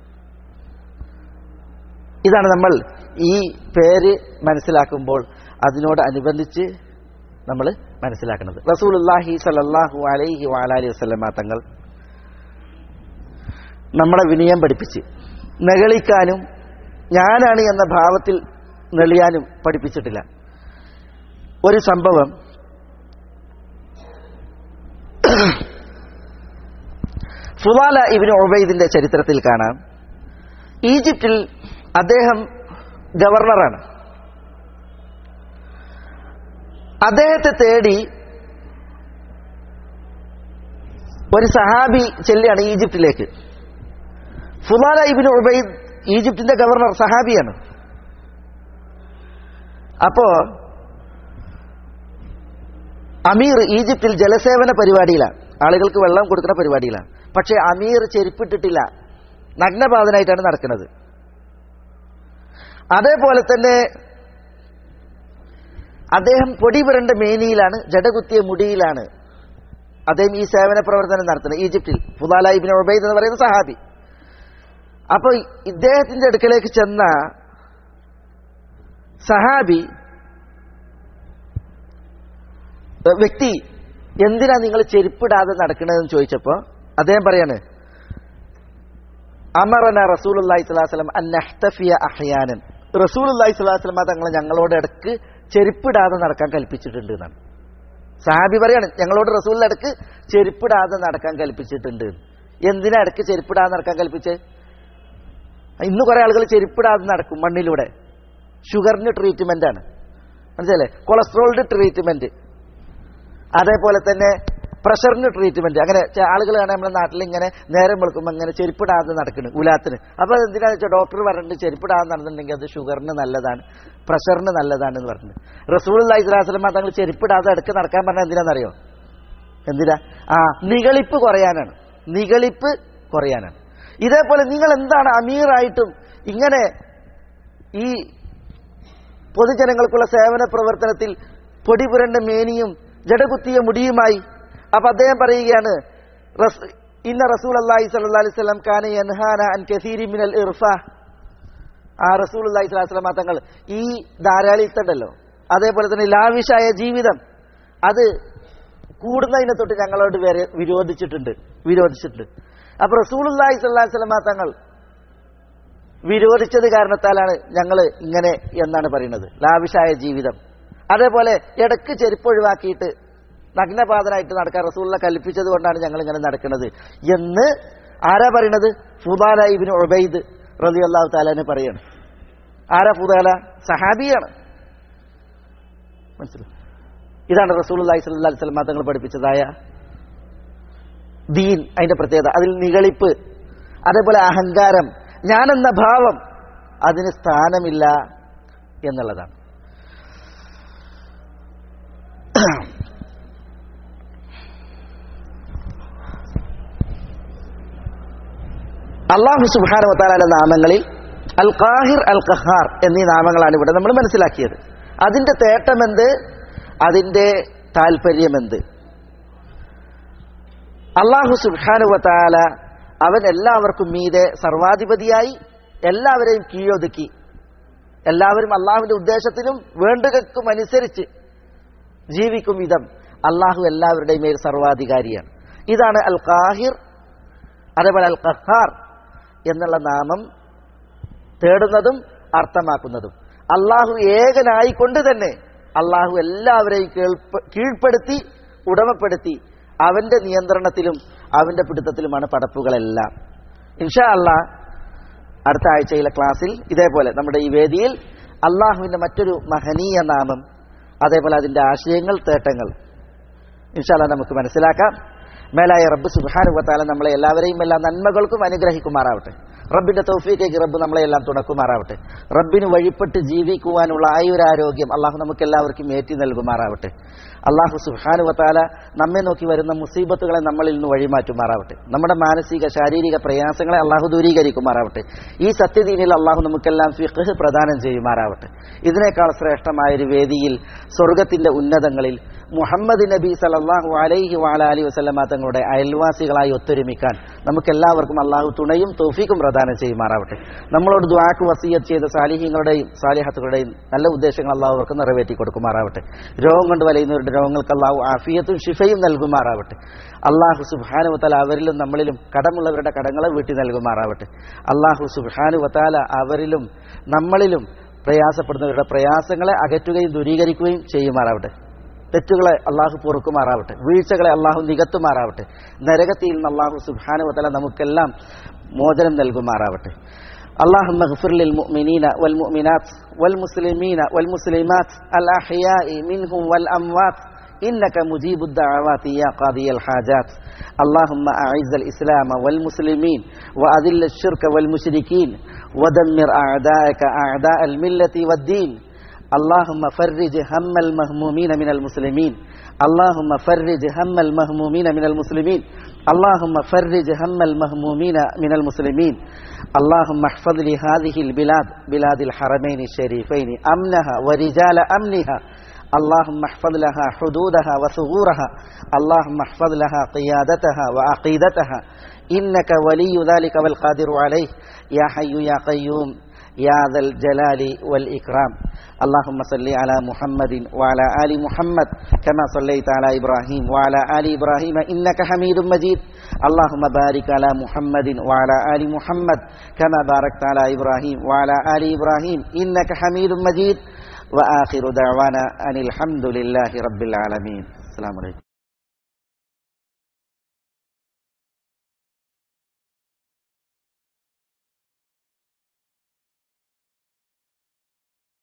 ഇതാണ് നമ്മൾ ഈ പേര് മനസ്സിലാക്കുമ്പോൾ അതിനോട് അനുബന്ധിച്ച് നമ്മൾ മനസ്സിലാക്കുന്നത് റസൂലുല്ലാഹി സലല്ലാഹു അലൈഹി വാലാലി വസ്ലമ തങ്ങൾ നമ്മളെ വിനയം പഠിപ്പിച്ച് നെകളിക്കാനും ഞാനാണ് എന്ന ഭാവത്തിൽ നെളിയാനും പഠിപ്പിച്ചിട്ടില്ല ഒരു സംഭവം ഫുവാല ഇബിന് ഒബൈദിന്റെ ചരിത്രത്തിൽ കാണാം ഈജിപ്തിൽ അദ്ദേഹം ഗവർണറാണ് അദ്ദേഹത്തെ തേടി ഒരു സഹാബി ചെല്ലുകയാണ് ഈജിപ്തിലേക്ക് ഫുലാല ഇബിന് ഉബൈദ് ഈജിപ്തിന്റെ ഗവർണർ സഹാബിയാണ് അപ്പോ അമീർ ഈജിപ്തിൽ ജലസേവന പരിപാടിയിലാണ് ആളുകൾക്ക് വെള്ളം കൊടുക്കുന്ന പരിപാടിയിലാണ് പക്ഷേ അമീർ ചെരുപ്പിട്ടിട്ടില്ല നഗ്നപാതനായിട്ടാണ് നടക്കുന്നത് അതേപോലെ തന്നെ അദ്ദേഹം പൊടി പുരണ്ട മേനിയിലാണ് ജടകുത്തിയ മുടിയിലാണ് അദ്ദേഹം ഈ സേവന പ്രവർത്തനം നടത്തുന്നത് ഈജിപ്തിൽ ഫുലാല ഇബിൻ ഒബൈദ് എന്ന് പറയുന്ന സഹാബി അപ്പൊ ഇദ്ദേഹത്തിന്റെ അടുക്കലേക്ക് ചെന്ന സഹാബി വ്യക്തി എന്തിനാ നിങ്ങൾ ചെരുപ്പിടാതെ നടക്കണതെന്ന് ചോദിച്ചപ്പോ അദ്ദേഹം പറയാണ് അമറന റസൂൽ അള്ളാഹി സ്വലാസ്ലം അന്നഹ്തഫിയ അഹ്യാനൻ റസൂൽ അള്ളാഹി സ്വലാസ്ലം തങ്ങളെ ഞങ്ങളോട് ഇടക്ക് ചെരുപ്പിടാതെ നടക്കാൻ കൽപ്പിച്ചിട്ടുണ്ട് എന്നാണ് സഹാബി പറയാണ് ഞങ്ങളോട് റസൂലിന്റെ ഇടക്ക് ചെരുപ്പിടാതെ നടക്കാൻ കൽപ്പിച്ചിട്ടുണ്ട് എന്തിനാ ഇടക്ക് ചെരുപ്പിടാതെ നടക്കാൻ കൽപ്പിച്ച് ഇന്ന് കുറെ ആളുകൾ ചെരുപ്പിടാതെ നടക്കും മണ്ണിലൂടെ ഷുഗറിന് ട്രീറ്റ്മെന്റ് ആണ് മനസ്സിലല്ലേ കൊളസ്ട്രോളിന്റെ ട്രീറ്റ്മെന്റ് അതേപോലെ തന്നെ പ്രഷറിന് ട്രീറ്റ്മെന്റ് അങ്ങനെ ആളുകൾ കാണാൻ നമ്മുടെ നാട്ടിൽ ഇങ്ങനെ നേരം വെളുക്കുമ്പോൾ ഇങ്ങനെ ചെരുപ്പിടാതെ നടക്കുന്നു ഉലാത്തിന് അപ്പൊ എന്തിനാന്ന് വെച്ചാൽ ഡോക്ടർ പറഞ്ഞിട്ട് ചെരുപ്പിടാതെ നടന്നിട്ടുണ്ടെങ്കിൽ അത് ഷുഗറിന് നല്ലതാണ് പ്രഷറിന് നല്ലതാണ് എന്ന് പറഞ്ഞു റസൂൾ ഇസ്ലാസ്ലമ തങ്ങൾ ചെരുപ്പിടാതെ അടുക്ക് നടക്കാൻ പറഞ്ഞാൽ എന്തിനാണെന്നറിയോ എന്തിനാ ആ നികളിപ്പ് കുറയാനാണ് നികളിപ്പ് കുറയാനാണ് ഇതേപോലെ നിങ്ങൾ എന്താണ് അമീറായിട്ടും ഇങ്ങനെ ഈ പൊതുജനങ്ങൾക്കുള്ള സേവന പ്രവർത്തനത്തിൽ പൊടി പുരണ്ട മേനിയും ജടകുത്തിയ മുടിയുമായി അപ്പൊ അദ്ദേഹം പറയുകയാണ് ഇന്ന റസൂൽ അള്ളാഹി സല്ലാ അലൈഹി സ്വലം ഖാന യൻഹാന അൻ കസീരി മിനൽ ഇർഫ ആ റസൂൽ അള്ളാഹി സ്വലാസ്ലാം തങ്ങൾ ഈ ധാരാളിത്തണ്ടല്ലോ അതേപോലെ തന്നെ ലാവിഷായ ജീവിതം അത് കൂടുന്നതിനെ തൊട്ട് ഞങ്ങളോട് വരെ വിരോധിച്ചിട്ടുണ്ട് വിരോധിച്ചിട്ടുണ്ട് അപ്പൊ റസൂൽ അള്ളാഹി സ്വല്ലാഹി സ്വലമ തങ്ങൾ വിരോധിച്ചത് കാരണത്താലാണ് ഞങ്ങൾ ഇങ്ങനെ എന്നാണ് പറയുന്നത് ലാവിഷായ ജീവിതം അതേപോലെ ഇടക്ക് ചെരുപ്പ് ഒഴിവാക്കിയിട്ട് നഗ്നപാതനായിട്ട് നടക്കാൻ റസൂലിനെ കൽപ്പിച്ചത് കൊണ്ടാണ് ഞങ്ങൾ ഇങ്ങനെ നടക്കുന്നത് എന്ന് ആരാ പറയണത് ഫുദാല ഇബിന് ഒബൈദ് റലി അള്ളാഹു താലാന് പറയാണ് ആരാ ഫുദാല സഹാബിയാണ് മനസ്സിലായി ഇതാണ് റസൂൽ അള്ളഹി സ്വല്ലാ സ്വലമ തങ്ങൾ പഠിപ്പിച്ചതായ ദീൻ അതിന്റെ പ്രത്യേകത അതിൽ നികളിപ്പ് അതേപോലെ അഹങ്കാരം ഞാനെന്ന ഭാവം അതിന് സ്ഥാനമില്ല എന്നുള്ളതാണ് അള്ളാഹു സുബാനുവത്താല നാമങ്ങളിൽ അൽ ഖാഹിർ അൽ ഖഹാർ എന്നീ നാമങ്ങളാണ് ഇവിടെ നമ്മൾ മനസ്സിലാക്കിയത് അതിന്റെ തേട്ടമെന്ത് അതിന്റെ താല്പര്യമെന്ത് അള്ളാഹു സുബാനുവത്താല അവൻ എല്ലാവർക്കും മീതെ സർവാധിപതിയായി എല്ലാവരെയും കീഴൊതുക്കി എല്ലാവരും അള്ളാഹുവിന്റെ ഉദ്ദേശത്തിനും വേണ്ടുകൾക്കും അനുസരിച്ച് ജീവിക്കും വിധം അള്ളാഹു എല്ലാവരുടെയും മേൽ സർവാധികാരിയാണ് ഇതാണ് അൽ ഖാഹിർ അതേപോലെ അൽ ഖഹാർ എന്നുള്ള നാമം തേടുന്നതും അർത്ഥമാക്കുന്നതും അള്ളാഹു ഏകനായിക്കൊണ്ട് തന്നെ അള്ളാഹു എല്ലാവരെയും കീഴ്പ്പെടുത്തി ഉടമപ്പെടുത്തി അവന്റെ നിയന്ത്രണത്തിലും അവന്റെ പിടുത്തത്തിലുമാണ് പടപ്പുകളെല്ലാം ഇൻഷാ അള്ളാഹ് അടുത്ത ആഴ്ചയിലെ ക്ലാസ്സിൽ ഇതേപോലെ നമ്മുടെ ഈ വേദിയിൽ അള്ളാഹുവിന്റെ മറ്റൊരു മഹനീയ നാമം അതേപോലെ അതിന്റെ ആശയങ്ങൾ തേട്ടങ്ങൾ ഇൻഷാല്ല നമുക്ക് മനസ്സിലാക്കാം മേലായ റബ്ബ് സുബാനുവത്താല നമ്മളെ എല്ലാവരെയും എല്ലാ നന്മകൾക്കും അനുഗ്രഹിക്കുമാറാവട്ടെ റബ്ബിന്റെ തൗഫീക്കേക്ക് റബ്ബ് നമ്മളെ എല്ലാം തുണക്കുമാറാവട്ടെ റബ്ബിന് വഴിപ്പെട്ട് ജീവിക്കുവാനുള്ള ആയുരാരോഗ്യം അള്ളാഹു നമുക്ക് എല്ലാവർക്കും ഏറ്റി നൽകുമാറാവട്ടെ അള്ളാഹു സുബാനുവത്താല നമ്മെ നോക്കി വരുന്ന മുസീബത്തുകളെ നമ്മളിൽ നിന്ന് വഴിമാറ്റുമാറാവട്ടെ നമ്മുടെ മാനസിക ശാരീരിക പ്രയാസങ്ങളെ അള്ളാഹു ദൂരീകരിക്കുമാറാവട്ടെ ഈ സത്യദീനിൽ അള്ളാഹു നമുക്കെല്ലാം ഫിഖ് പ്രദാനം ചെയ്യുമാറാവട്ടെ ഇതിനേക്കാൾ ശ്രേഷ്ഠമായ ഒരു വേദിയിൽ സ്വർഗത്തിന്റെ ഉന്നതങ്ങളിൽ മുഹമ്മദ് നബി സലല്ലാഹു അലൈഹി വാല അലി വസ്ലമ തങ്ങളുടെ അയൽവാസികളായി ഒത്തൊരുമിക്കാൻ നമുക്കെല്ലാവർക്കും അള്ളാഹു തുണയും തോഫീക്കും പ്രദാനം ചെയ്യുമാറാവട്ടെ നമ്മളോട് ദ്വാക്ക് വസീയത്ത് ചെയ്ത സാലിഹ്യങ്ങളുടെയും സാലിഹത്തുകളുടെയും നല്ല ഉദ്ദേശങ്ങൾ അള്ളാഹു അവർക്ക് നിറവേറ്റി കൊടുക്കുമാറാവട്ടെ രോഗം കൊണ്ട് വലയുന്നവരുടെ രോഗങ്ങൾക്ക് അള്ളാഹു ആഫിയത്തും ഷിഫയും നൽകുമാറാവട്ടെ അള്ളാഹു സുബാനുവത്താല അവരിലും നമ്മളിലും കടമുള്ളവരുടെ കടങ്ങളെ വീട്ടി നൽകുമാറാവട്ടെ അള്ളാഹു സുബാനുവത്താല അവരിലും നമ്മളിലും പ്രയാസപ്പെടുന്നവരുടെ പ്രയാസങ്ങളെ അകറ്റുകയും ദൂരീകരിക്കുകയും ചെയ്യുമാറാവട്ടെ തെറ്റുകളെ അള്ളാഹു പൊറുക്കുമാറാവട്ടെ വീഴ്ചകളെ അള്ളാഹു നികത്തുമാറാവട്ടെ നരകത്തിൽ നിന്ന് അള്ളാഹു സുബാനുവതല നമുക്കെല്ലാം മോചനം നൽകുമാറാവട്ടെ اللهم اغفر للمؤمنين والمؤمنات والمسلمين والمسلمات الأحياء منهم والأموات إنك مجيب الدعوات يا قاضي الحاجات اللهم أعز الإسلام والمسلمين وأذل الشرك والمشركين ودمر أعداءك أعداء الملة والدين اللهم فرج هم المهمومين من المسلمين اللهم فرج هم المهمومين من المسلمين اللهم فرج هم المهمومين من المسلمين اللهم احفظ لهذه البلاد بلاد الحرمين الشريفين أمنها ورجال أمنها اللهم احفظ لها حدودها وثغورها اللهم احفظ لها قيادتها وعقيدتها إنك ولي ذلك والقادر عليه يا حي يا قيوم يا ذا الجلال والإكرام اللهم صل على محمد وعلى آل محمد كما صليت على إبراهيم وعلى آل إبراهيم إنك حميد مجيد اللهم بارك على محمد وعلى آل محمد كما باركت على إبراهيم وعلى آل إبراهيم إنك حميد مجيد وآخر دعوانا أن الحمد لله رب العالمين السلام عليكم